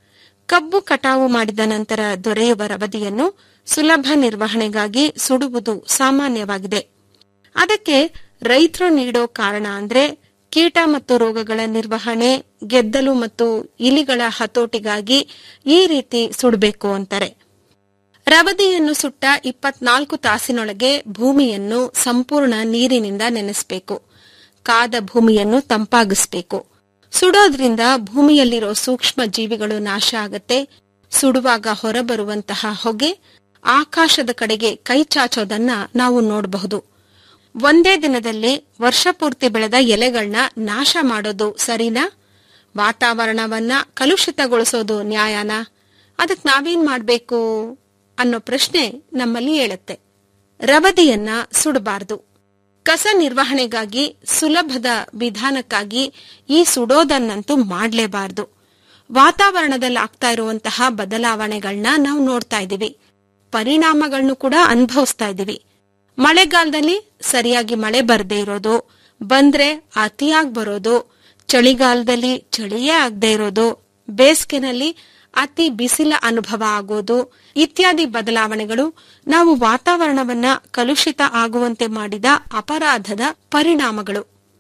ಕಬ್ಬು ಕಟಾವು ಮಾಡಿದ ನಂತರ ದೊರೆಯುವ ರವದಿಯನ್ನು ಸುಲಭ ನಿರ್ವಹಣೆಗಾಗಿ ಸುಡುವುದು ಸಾಮಾನ್ಯವಾಗಿದೆ ಅದಕ್ಕೆ ರೈತರು ನೀಡೋ ಕಾರಣ ಅಂದ್ರೆ ಕೀಟ ಮತ್ತು ರೋಗಗಳ ನಿರ್ವಹಣೆ ಗೆದ್ದಲು ಮತ್ತು ಇಲಿಗಳ ಹತೋಟಿಗಾಗಿ ಈ ರೀತಿ ಸುಡಬೇಕು ಅಂತಾರೆ ರವದಿಯನ್ನು ಸುಟ್ಟ ಇಪ್ಪತ್ನಾಲ್ಕು ತಾಸಿನೊಳಗೆ ಭೂಮಿಯನ್ನು ಸಂಪೂರ್ಣ ನೀರಿನಿಂದ ನೆನೆಸಬೇಕು ಕಾದ ಭೂಮಿಯನ್ನು ತಂಪಾಗಿಸಬೇಕು ಸುಡೋದ್ರಿಂದ ಭೂಮಿಯಲ್ಲಿರೋ ಸೂಕ್ಷ್ಮ ಜೀವಿಗಳು ನಾಶ ಆಗತ್ತೆ ಸುಡುವಾಗ ಹೊರಬರುವಂತಹ ಹೊಗೆ ಆಕಾಶದ ಕಡೆಗೆ ಕೈ ಚಾಚೋದನ್ನ ನಾವು ನೋಡಬಹುದು ಒಂದೇ ದಿನದಲ್ಲಿ ವರ್ಷಪೂರ್ತಿ ಬೆಳೆದ ಎಲೆಗಳನ್ನ ನಾಶ ಮಾಡೋದು ಸರಿನಾ ವಾತಾವರಣವನ್ನ ಕಲುಷಿತಗೊಳಿಸೋದು ನ್ಯಾಯನಾ ಅದಕ್ ನಾವೇನ್ ಮಾಡ್ಬೇಕು ಅನ್ನೋ ಪ್ರಶ್ನೆ ನಮ್ಮಲ್ಲಿ ಹೇಳುತ್ತೆ ರವದಿಯನ್ನ ಸುಡಬಾರದು ಕಸ ನಿರ್ವಹಣೆಗಾಗಿ ಸುಲಭದ ವಿಧಾನಕ್ಕಾಗಿ ಈ ಸುಡೋದನ್ನಂತೂ ಮಾಡಲೇಬಾರದು ವಾತಾವರಣದಲ್ಲಿ ಆಗ್ತಾ ಇರುವಂತಹ ಬದಲಾವಣೆಗಳನ್ನ ನಾವು ನೋಡ್ತಾ ಇದ್ದೀವಿ ಪರಿಣಾಮಗಳನ್ನು ಕೂಡ ಅನುಭವಿಸ್ತಾ ಇದ್ದೀವಿ ಮಳೆಗಾಲದಲ್ಲಿ ಸರಿಯಾಗಿ ಮಳೆ ಬರದೇ ಇರೋದು ಬಂದ್ರೆ ಅತಿಯಾಗಿ ಬರೋದು ಚಳಿಗಾಲದಲ್ಲಿ ಚಳಿಯೇ ಆಗದೆ ಇರೋದು ಬೇಸಿಗೆನಲ್ಲಿ ಅತಿ ಬಿಸಿಲ ಅನುಭವ ಆಗೋದು ಇತ್ಯಾದಿ ಬದಲಾವಣೆಗಳು ನಾವು ವಾತಾವರಣವನ್ನ ಕಲುಷಿತ ಆಗುವಂತೆ ಮಾಡಿದ ಅಪರಾಧದ ಪರಿಣಾಮಗಳು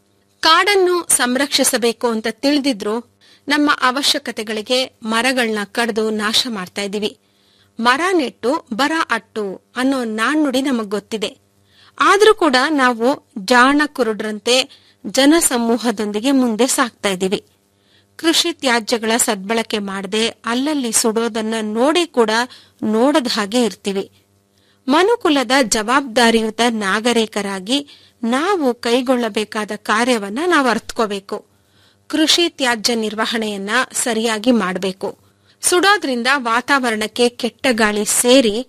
ಕಾಡನ್ನು ಸಂರಕ್ಷಿಸಬೇಕು ಅಂತ ತಿಳಿದಿದ್ರು ನಮ್ಮ ಅವಶ್ಯಕತೆಗಳಿಗೆ ಮರಗಳನ್ನ ಕಡಿದು ನಾಶ ಮಾಡ್ತಾ ಇದೀವಿ ಮರ ನೆಟ್ಟು ಬರ ಅಟ್ಟು ಅನ್ನೋ ನಾಣ್ಣುಡಿ ನಮಗ್ ಗೊತ್ತಿದೆ ಆದ್ರೂ ಕೂಡ ನಾವು ಜಾಣ ಕುರುಡ್ರಂತೆ ಜನಸಮೂಹದೊಂದಿಗೆ ಮುಂದೆ ಸಾಗ್ತಾ ಇದೀವಿ ಕೃಷಿ ತ್ಯಾಜ್ಯಗಳ ಸದ್ಬಳಕೆ ಮಾಡದೆ ಅಲ್ಲಲ್ಲಿ ಸುಡೋದನ್ನ ನೋಡಿ ಕೂಡ ನೋಡದ ಹಾಗೆ ಇರ್ತೀವಿ ಮನುಕುಲದ ಜವಾಬ್ದಾರಿಯುತ ನಾಗರಿಕರಾಗಿ ನಾವು ಕೈಗೊಳ್ಳಬೇಕಾದ ಕಾರ್ಯವನ್ನ ನಾವು ಅರ್ಥಕೋಬೇಕು ಕೃಷಿ ತ್ಯಾಜ್ಯ ನಿರ್ವಹಣೆಯನ್ನ ಸರಿಯಾಗಿ ಮಾಡಬೇಕು ಸುಡೋದ್ರಿಂದ ವಾತಾವರಣಕ್ಕೆ ಕೆಟ್ಟ ಗಾಳಿ ಸೇರಿ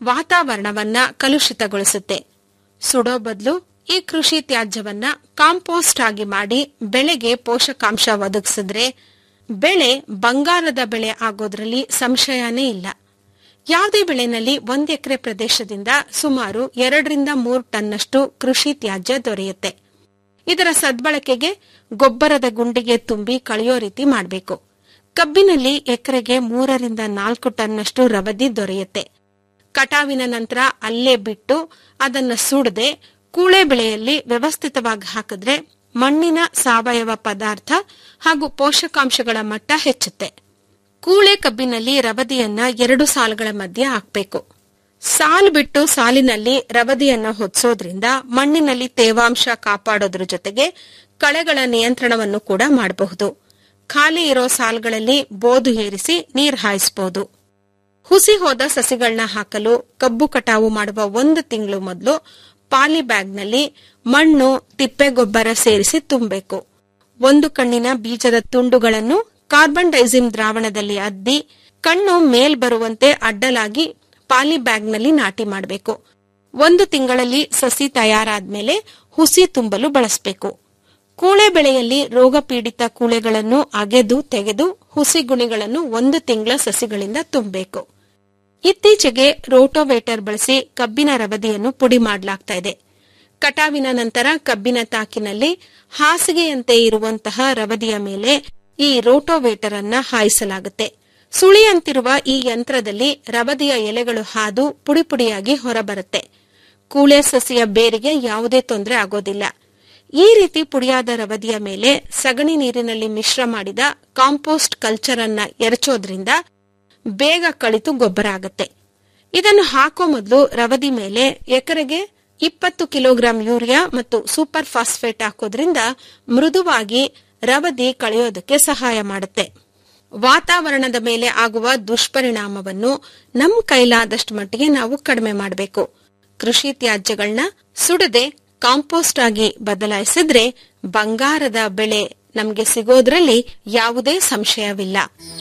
ವಾತಾವರಣವನ್ನ ಕಲುಷಿತಗೊಳಿಸುತ್ತೆ ಸುಡೋ ಬದಲು ಈ ಕೃಷಿ ತ್ಯಾಜ್ಯವನ್ನ ಕಾಂಪೋಸ್ಟ್ ಆಗಿ ಮಾಡಿ ಬೆಳೆಗೆ ಪೋಷಕಾಂಶ ಒದಗಿಸಿದ್ರೆ ಬೆಳೆ ಬಂಗಾರದ ಬೆಳೆ ಆಗೋದ್ರಲ್ಲಿ ಸಂಶಯನೇ ಇಲ್ಲ ಯಾವುದೇ ಬೆಳೆನಲ್ಲಿ ಒಂದ್ ಎಕರೆ ಪ್ರದೇಶದಿಂದ ಸುಮಾರು ಎರಡರಿಂದ ಮೂರು ಟನ್ನಷ್ಟು ಕೃಷಿ ತ್ಯಾಜ್ಯ ದೊರೆಯುತ್ತೆ ಇದರ ಸದ್ಬಳಕೆಗೆ ಗೊಬ್ಬರದ ಗುಂಡಿಗೆ ತುಂಬಿ ಕಳೆಯೋ ರೀತಿ ಮಾಡಬೇಕು ಕಬ್ಬಿನಲ್ಲಿ ಎಕರೆಗೆ ಮೂರರಿಂದ ನಾಲ್ಕು ಟನ್ನಷ್ಟು ರವದಿ ದೊರೆಯುತ್ತೆ ಕಟಾವಿನ ನಂತರ ಅಲ್ಲೇ ಬಿಟ್ಟು ಅದನ್ನ ಸುಡದೆ ಕೂಳೆ ಬೆಳೆಯಲ್ಲಿ ವ್ಯವಸ್ಥಿತವಾಗಿ ಹಾಕಿದ್ರೆ ಮಣ್ಣಿನ ಸಾವಯವ ಪದಾರ್ಥ ಹಾಗೂ ಪೋಷಕಾಂಶಗಳ ಮಟ್ಟ ಹೆಚ್ಚುತ್ತೆ ಕೂಳೆ ಕಬ್ಬಿನಲ್ಲಿ ರವದಿಯನ್ನ ಎರಡು ಸಾಲುಗಳ ಮಧ್ಯೆ ಹಾಕಬೇಕು ಸಾಲು ಬಿಟ್ಟು ಸಾಲಿನಲ್ಲಿ ರವದಿಯನ್ನ ಹೊತ್ಸೋದ್ರಿಂದ ಮಣ್ಣಿನಲ್ಲಿ ತೇವಾಂಶ ಕಾಪಾಡೋದ್ರ ಜೊತೆಗೆ ಕಳೆಗಳ ನಿಯಂತ್ರಣವನ್ನು ಕೂಡ ಮಾಡಬಹುದು ಖಾಲಿ ಇರೋ ಸಾಲುಗಳಲ್ಲಿ ಬೋದು ಏರಿಸಿ ನೀರ್ ಹಾಯಿಸಬಹುದು ಹುಸಿ ಹೋದ ಸಸಿಗಳನ್ನ ಹಾಕಲು ಕಬ್ಬು ಕಟಾವು ಮಾಡುವ ಒಂದು ತಿಂಗಳು ಮೊದಲು ಪಾಲಿ ಬ್ಯಾಗ್ನಲ್ಲಿ ಮಣ್ಣು ತಿಪ್ಪೆ ಗೊಬ್ಬರ ಸೇರಿಸಿ ತುಂಬಬೇಕು ಒಂದು ಕಣ್ಣಿನ ಬೀಜದ ತುಂಡುಗಳನ್ನು ಕಾರ್ಬನ್ ಡೈಸಿಮ್ ದ್ರಾವಣದಲ್ಲಿ ಅದ್ದಿ ಕಣ್ಣು ಮೇಲ್ ಬರುವಂತೆ ಅಡ್ಡಲಾಗಿ ಪಾಲಿ ಬ್ಯಾಗ್ನಲ್ಲಿ ನಾಟಿ ಮಾಡಬೇಕು ಒಂದು ತಿಂಗಳಲ್ಲಿ ಸಸಿ ತಯಾರಾದ್ಮೇಲೆ ಹುಸಿ ತುಂಬಲು ಬಳಸಬೇಕು ಕೂಳೆ ಬೆಳೆಯಲ್ಲಿ ರೋಗ ಪೀಡಿತ ಕೂಳೆಗಳನ್ನು ಅಗೆದು ತೆಗೆದು ಹುಸಿ ಗುಣಿಗಳನ್ನು ಒಂದು ತಿಂಗಳ ಸಸಿಗಳಿಂದ ತುಂಬಬೇಕು ಇತ್ತೀಚೆಗೆ ರೋಟೋವೇಟರ್ ಬಳಸಿ ಕಬ್ಬಿನ ರವದಿಯನ್ನು ಪುಡಿ ಮಾಡಲಾಗ್ತಾ ಇದೆ ಕಟಾವಿನ ನಂತರ ಕಬ್ಬಿನ ತಾಕಿನಲ್ಲಿ ಹಾಸಿಗೆಯಂತೆ ಇರುವಂತಹ ರವದಿಯ ಮೇಲೆ ಈ ರೋಟೋವೇಟರ್ ಅನ್ನ ಹಾಯಿಸಲಾಗುತ್ತೆ ಸುಳಿಯಂತಿರುವ ಈ ಯಂತ್ರದಲ್ಲಿ ರವದಿಯ ಎಲೆಗಳು ಹಾದು ಪುಡಿ ಪುಡಿಯಾಗಿ ಹೊರಬರುತ್ತೆ ಕೂಳೆ ಸಸಿಯ ಬೇರಿಗೆ ಯಾವುದೇ ತೊಂದರೆ ಆಗೋದಿಲ್ಲ ಈ ರೀತಿ ಪುಡಿಯಾದ ರವದಿಯ ಮೇಲೆ ಸಗಣಿ ನೀರಿನಲ್ಲಿ ಮಿಶ್ರ ಮಾಡಿದ ಕಾಂಪೋಸ್ಟ್ ಕಲ್ಚರ್ ಅನ್ನ ಎರಚೋದ್ರಿಂದ ಬೇಗ ಕಳಿತು ಗೊಬ್ಬರ ಆಗುತ್ತೆ ಇದನ್ನು ಹಾಕೋ ಮೊದಲು ರವದಿ ಮೇಲೆ ಎಕರೆಗೆ ಇಪ್ಪತ್ತು ಕಿಲೋಗ್ರಾಂ ಯೂರಿಯಾ ಮತ್ತು ಸೂಪರ್ ಫಾಸ್ಫೇಟ್ ಹಾಕೋದ್ರಿಂದ ಮೃದುವಾಗಿ ರವದಿ ಕಳೆಯೋದಕ್ಕೆ ಸಹಾಯ ಮಾಡುತ್ತೆ ವಾತಾವರಣದ ಮೇಲೆ ಆಗುವ ದುಷ್ಪರಿಣಾಮವನ್ನು ನಮ್ ಕೈಲಾದಷ್ಟು ಮಟ್ಟಿಗೆ ನಾವು ಕಡಿಮೆ ಮಾಡಬೇಕು ಕೃಷಿ ತ್ಯಾಜ್ಯಗಳನ್ನ ಸುಡದೆ ಕಾಂಪೋಸ್ಟ್ ಆಗಿ ಬದಲಾಯಿಸಿದ್ರೆ ಬಂಗಾರದ ಬೆಳೆ ನಮಗೆ ಸಿಗೋದ್ರಲ್ಲಿ ಯಾವುದೇ ಸಂಶಯವಿಲ್ಲ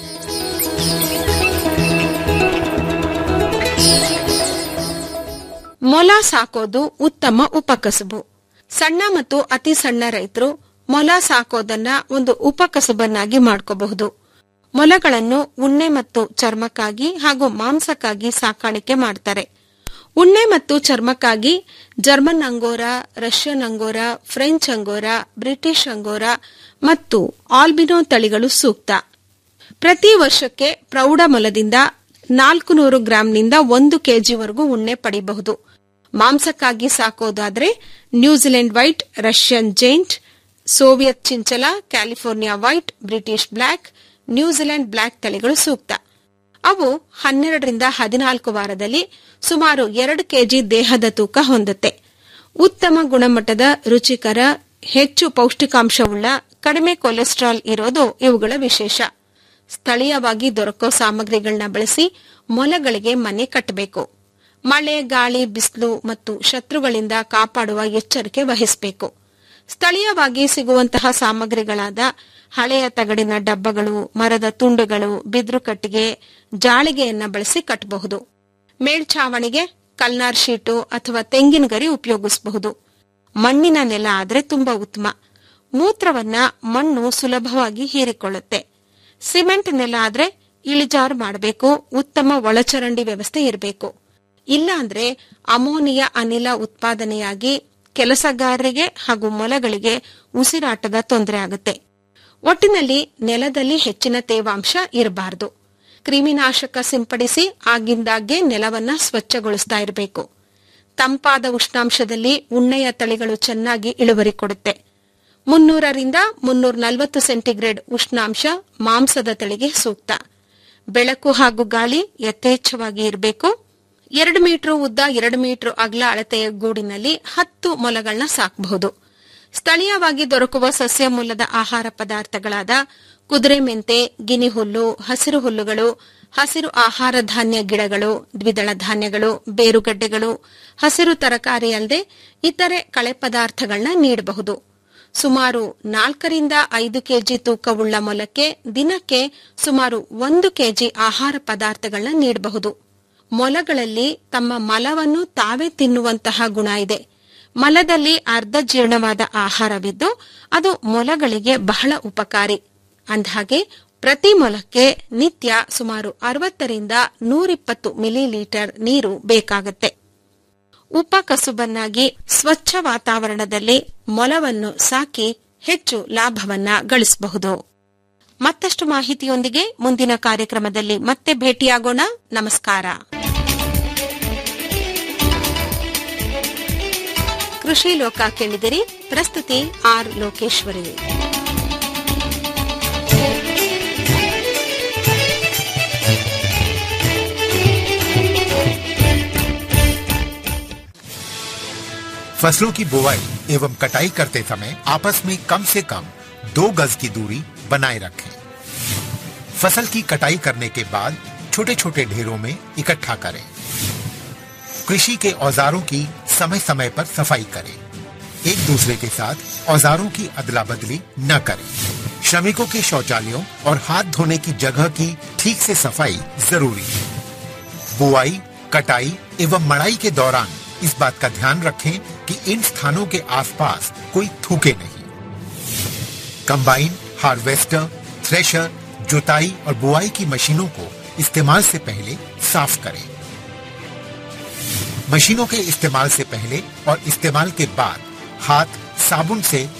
ಮೊಲ ಸಾಕೋದು ಉತ್ತಮ ಉಪಕಸಬು ಸಣ್ಣ ಮತ್ತು ಅತಿ ಸಣ್ಣ ರೈತರು ಮೊಲ ಸಾಕೋದನ್ನ ಒಂದು ಉಪಕಸಬನ್ನಾಗಿ ಮಾಡ್ಕೋಬಹುದು ಮೊಲಗಳನ್ನು ಉಣ್ಣೆ ಮತ್ತು ಚರ್ಮಕ್ಕಾಗಿ ಹಾಗೂ ಮಾಂಸಕ್ಕಾಗಿ ಸಾಕಾಣಿಕೆ ಮಾಡ್ತಾರೆ ಉಣ್ಣೆ ಮತ್ತು ಚರ್ಮಕ್ಕಾಗಿ German Angora Russian Angora French Angora British Angora ಮತ್ತು ಆಲ್ಬಿನೋ ತಳಿಗಳು ಸೂಕ್ತ ಪ್ರತಿ ವರ್ಷಕ್ಕೆ ಪ್ರೌಢ ಮೊಲದಿಂದ ನಾಲ್ಕು ನೂರು ಗ್ರಾಂನಿಂದ ಒಂದು ಕೆಜಿವರೆಗೂ ಉಣ್ಣೆ ಪಡೆಯಬಹುದು ಮಾಂಸಕ್ಕಾಗಿ ಸಾಕೋದಾದ್ರೆ New Zealand white Russian giant Soviet chinchilla California white British black New Zealand black ತಳಿಗಳು ಸೂಕ್ತ ಅವು ಹನ್ನೆರಡರಿಂದ ಹದಿನಾಲ್ಕು ವಾರದಲ್ಲಿ ಸುಮಾರು ಎರಡು ಕೆಜಿ ದೇಹದ ತೂಕ ಹೊಂದುತ್ತೆ ಉತ್ತಮ ಗುಣಮಟ್ಟದ ರುಚಿಕರ ಹೆಚ್ಚು ಪೌಷ್ಟಿಕಾಂಶವುಳ್ಳ ಕಡಿಮೆ ಕೊಲೆಸ್ಟ್ರಾಲ್ ಇರೋದು ಇವುಗಳ ವಿಶೇಷ ಸ್ಥಳೀಯವಾಗಿ ದೊರಕೋ ಸಾಮಗ್ರಿಗಳನ್ನ ಬಳಸಿ ಮೊಲಗಳಿಗೆ ಮನೆ ಕಟ್ಟಬೇಕು ಮಳೆ ಗಾಳಿ ಬಿಸಿಲು ಮತ್ತು ಶತ್ರುಗಳಿಂದ ಕಾಪಾಡುವ ಎಚ್ಚರಿಕೆ ವಹಿಸಬೇಕು ಸ್ಥಳೀಯವಾಗಿ ಸಿಗುವಂತಹ ಸಾಮಗ್ರಿಗಳಾದ ಹಳೆಯ ತಗಡಿನ ಡಬ್ಬಗಳು ಮರದ ತುಂಡುಗಳು ಬಿದ್ರು ಕಟ್ಟಿಗೆ ಜಾಳಿಗೆಯನ್ನ ಬಳಸಿ ಕಟ್ಟಬಹುದು ಮೇಲ್ಛಾವಣಿಗೆ ಕಲ್ನಾರ್ ಶೀಟು ಅಥವಾ ತೆಂಗಿನ ಗರಿ ಉಪಯೋಗಿಸಬಹುದು ಮಣ್ಣಿನ ನೆಲ ಆದ್ರೆ ತುಂಬಾ ಉತ್ತಮ ಮೂತ್ರವನ್ನ ಮಣ್ಣು ಸುಲಭವಾಗಿ ಹೀರಿಕೊಳ್ಳುತ್ತೆ ಸಿಮೆಂಟ್ ನೆಲ ಆದ್ರೆ ಇಳಿಜಾರು ಮಾಡಬೇಕು ಉತ್ತಮ ಒಳಚರಂಡಿ ವ್ಯವಸ್ಥೆ ಇರಬೇಕು ಇಲ್ಲಾಂದ್ರೆ ಅಮೋನಿಯಾ ಅನಿಲ ಉತ್ಪಾದನೆಯಾಗಿ ಕೆಲಸಗಾರರಿಗೆ ಹಾಗೂ ಮೊಲಗಳಿಗೆ ಉಸಿರಾಟದ ತೊಂದರೆ ಆಗುತ್ತೆ ಒಟ್ಟಿನಲ್ಲಿ ನೆಲದಲ್ಲಿ ಹೆಚ್ಚಿನ ತೇವಾಂಶ ಇರಬಾರದು ಕ್ರಿಮಿನಾಶಕ ಸಿಂಪಡಿಸಿ ಆಗಿಂದಾಗ್ಗೆ ನೆಲವನ್ನ ಸ್ವಚ್ಛಗೊಳಿಸ್ತಾ ಇರಬೇಕು ತಂಪಾದ ಉಷ್ಣಾಂಶದಲ್ಲಿ ಉಣ್ಣೆಯ ತಳಿಗಳು ಚೆನ್ನಾಗಿ ಇಳುವರಿ ಕೊಡುತ್ತೆ ಮುನ್ನೂರರಿಂದ ಮುನ್ನೂರ ನಲವತ್ತು ಸೆಂಟಿಗ್ರೇಡ್ ಉಷ್ಣಾಂಶ ಮಾಂಸದ ತಳಿಗೆ ಸೂಕ್ತ ಬೆಳಕು ಹಾಗೂ ಗಾಳಿ ಯಥೇಚ್ಛವಾಗಿ ಇರಬೇಕು ಎರಡು ಮೀಟರ್ ಉದ್ದ ಎರಡು ಮೀಟರ್ ಅಗಲ ಅಳತೆಯ ಗೂಡಿನಲ್ಲಿ ಹತ್ತು ಮೊಲಗಳನ್ನ ಸಾಕಬಹುದು ಸ್ಥಳೀಯವಾಗಿ ದೊರಕುವ ಸಸ್ಯ ಮೂಲದ ಆಹಾರ ಪದಾರ್ಥಗಳಾದ ಕುದುರೆ ಮೆಂತೆ ಗಿನಿ ಹುಲ್ಲು ಹಸಿರು ಹುಲ್ಲುಗಳು ಹಸಿರು ಆಹಾರ ಧಾನ್ಯ ಗಿಡಗಳು ದ್ವಿದಳ ಧಾನ್ಯಗಳು ಬೇರುಗಡ್ಡೆಗಳು ಹಸಿರು ತರಕಾರಿ ಅಲ್ಲದೆ ಇತರೆ ಕಳೆ ಪದಾರ್ಥಗಳನ್ನ ನೀಡಬಹುದು ಸುಮಾರು ನಾಲ್ಕರಿಂದ ಐದು ಕೆಜಿ ತೂಕವುಳ್ಳ ಮೊಲಕ್ಕೆ ದಿನಕ್ಕೆ ಸುಮಾರು ಒಂದು ಕೆಜಿ ಆಹಾರ ಪದಾರ್ಥಗಳನ್ನ ನೀಡಬಹುದು ಮೊಲಗಳಲ್ಲಿ ತಮ್ಮ ಮಲವನ್ನು ತಾವೇ ತಿನ್ನುವಂತಹ ಗುಣ ಇದೆ ಮಲದಲ್ಲಿ ಅರ್ಧ ಜೀರ್ಣವಾದ ಆಹಾರವಿದ್ದು ಅದು ಮೊಲಗಳಿಗೆ ಬಹಳ ಉಪಕಾರಿ ಅಂದಹಾಗೆ ಪ್ರತಿ ಮೊಲಕ್ಕೆ ನಿತ್ಯ ಸುಮಾರು ಅರವತ್ತರಿಂದ ನೂರಿಪ್ಪತ್ತು ಮಿಲಿಲೀಟರ್ ನೀರು ಬೇಕಾಗುತ್ತೆ ಉಪಕಸುಬನ್ನಾಗಿ ಸ್ವಚ್ಛ ವಾತಾವರಣದಲ್ಲಿ ಮೊಲವನ್ನು ಸಾಕಿ ಹೆಚ್ಚು ಲಾಭವನ್ನ ಗಳಿಸಬಹುದು ಮತ್ತಷ್ಟು ಮಾಹಿತಿಯೊಂದಿಗೆ ಮುಂದಿನ ಕಾರ್ಯಕ್ರಮದಲ್ಲಿ ಮತ್ತೆ ಭೇಟಿಯಾಗೋಣ ನಮಸ್ಕಾರ ಕೃಷಿ ಲೋಕ ಕೇಳಿದಿರಿ ಪ್ರಸ್ತುತಿ ಆರ್ ಲೋಕೇಶ್ವರಿ फसलों की बुवाई एवं कटाई करते समय आपस में कम से कम दो गज की दूरी बनाए रखें फसल की कटाई करने के बाद छोटे छोटे ढेरों में इकट्ठा करें कृषि के औजारों की समय समय पर सफाई करें एक दूसरे के साथ औजारों की अदला बदली न करें श्रमिकों के शौचालयों और हाथ धोने की जगह की ठीक से सफाई जरूरी है बुआई कटाई एवं मड़ाई के दौरान इस बात का ध्यान रखें कि इन स्थानों के आसपास कोई थूके नहीं कंबाइन हार्वेस्टर थ्रेशर जुताई और बुआई की मशीनों को इस्तेमाल से पहले साफ करें मशीनों के इस्तेमाल से पहले और इस्तेमाल के बाद हाथ साबुन से